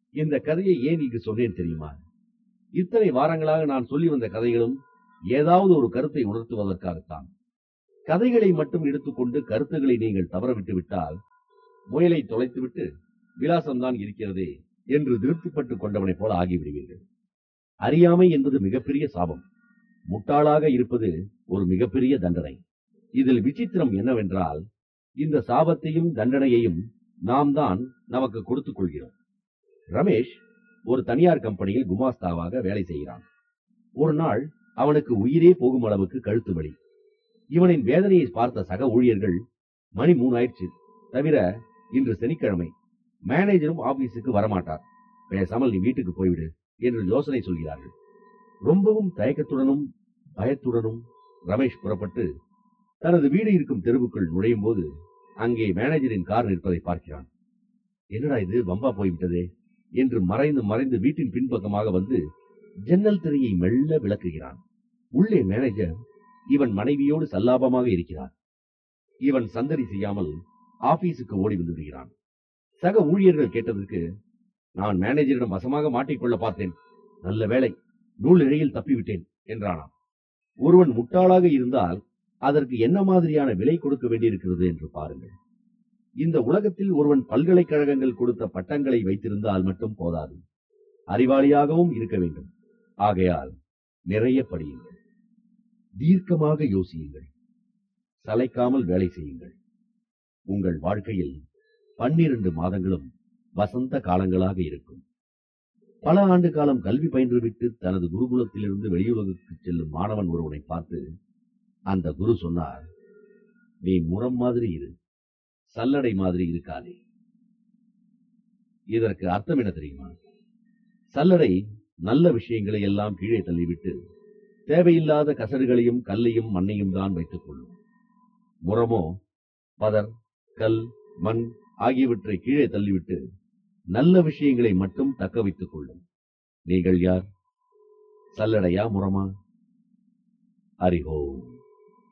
இந்த கதையை ஏன் இங்கு சொன்னேன் தெரியுமா இத்தனை வாரங்களாக நான் சொல்லி வந்த கதைகளும் ஏதாவது ஒரு கருத்தை உணர்த்துவதற்காகத்தான் கதைகளை மட்டும் எடுத்துக்கொண்டு கருத்துக்களை நீங்கள் தவறவிட்டு விட்டால் முயலை தொலைத்துவிட்டு விலாசம்தான் இருக்கிறதே என்று திருப்திப்பட்டுக் கொண்டவனைப் போல ஆகிவிடுவீர்கள் அறியாமை என்பது மிகப்பெரிய சாபம் முட்டாளாக இருப்பது ஒரு மிகப்பெரிய தண்டனை இதில் விசித்திரம் என்னவென்றால் இந்த சாபத்தையும் தண்டனையையும் நாம் தான் நமக்கு கொடுத்துக் கொள்கிறோம் ரமேஷ் ஒரு தனியார் கம்பெனியில் குமாஸ்தாவாக வேலை செய்கிறான் ஒரு நாள் அவனுக்கு உயிரே போகும் அளவுக்கு கழுத்து வலி இவனின் வேதனையை பார்த்த சக ஊழியர்கள் மணி மூணு ஆயிடுச்சு தவிர இன்று சனிக்கிழமை மேனேஜரும் ஆபீஸுக்கு வரமாட்டார் பேசாமல் நீ வீட்டுக்கு போய்விடு என்று யோசனை சொல்கிறார்கள் ரொம்பவும் தயக்கத்துடனும் பயத்துடனும் ரமேஷ் புறப்பட்டு தனது வீடு இருக்கும் தெருவுக்குள் நுழையும் போது அங்கே மேனேஜரின் கார் நிற்பதை பார்க்கிறான் என்னடா இது வம்பா போய்விட்டதே என்று மறைந்து மறைந்து வீட்டின் பின்பக்கமாக வந்து ஜன்னல் திரையை மெல்ல விளக்குகிறான் உள்ளே மேனேஜர் இவன் மனைவியோடு சல்லாபமாக இருக்கிறார் இவன் சந்தடி செய்யாமல் ஆபீஸுக்கு ஓடி வந்து விடுகிறான் சக ஊழியர்கள் கேட்டதற்கு நான் மேனேஜரிடம் வசமாக மாட்டிக்கொள்ள பார்த்தேன் நல்ல வேளை நூல் இழையில் தப்பிவிட்டேன் என்றானாம் ஒருவன் முட்டாளாக இருந்தால் அதற்கு என்ன மாதிரியான விலை கொடுக்க வேண்டியிருக்கிறது என்று பாருங்கள் இந்த உலகத்தில் ஒருவன் பல்கலைக்கழகங்கள் கொடுத்த பட்டங்களை வைத்திருந்தால் மட்டும் போதாது அறிவாளியாகவும் இருக்க வேண்டும் ஆகையால் நிறைய படியுங்கள் தீர்க்கமாக யோசியுங்கள் சளைக்காமல் வேலை செய்யுங்கள் உங்கள் வாழ்க்கையில் பன்னிரண்டு மாதங்களும் வசந்த காலங்களாக இருக்கும் பல ஆண்டு காலம் கல்வி பயின்றுவிட்டு தனது குருகுலத்திலிருந்து வெளியுலகுக்கு செல்லும் மாணவன் ஒருவனை பார்த்து அந்த குரு சொன்னார் நீ முரம் மாதிரி இரு சல்லடை மாதிரி இருக்காதே இதற்கு அர்த்தம் என்ன தெரியுமா சல்லடை நல்ல விஷயங்களை எல்லாம் கீழே தள்ளிவிட்டு தேவையில்லாத கசடுகளையும் கல்லையும் மண்ணையும் தான் வைத்துக் கொள்ளும் முரமோ பதர் கல் மண் ஆகியவற்றை கீழே தள்ளிவிட்டு நல்ல விஷயங்களை மட்டும் தக்க வைத்துக் கொள்ளும் நீங்கள் யார் சல்லடையா முரமா ஹரிஹோம்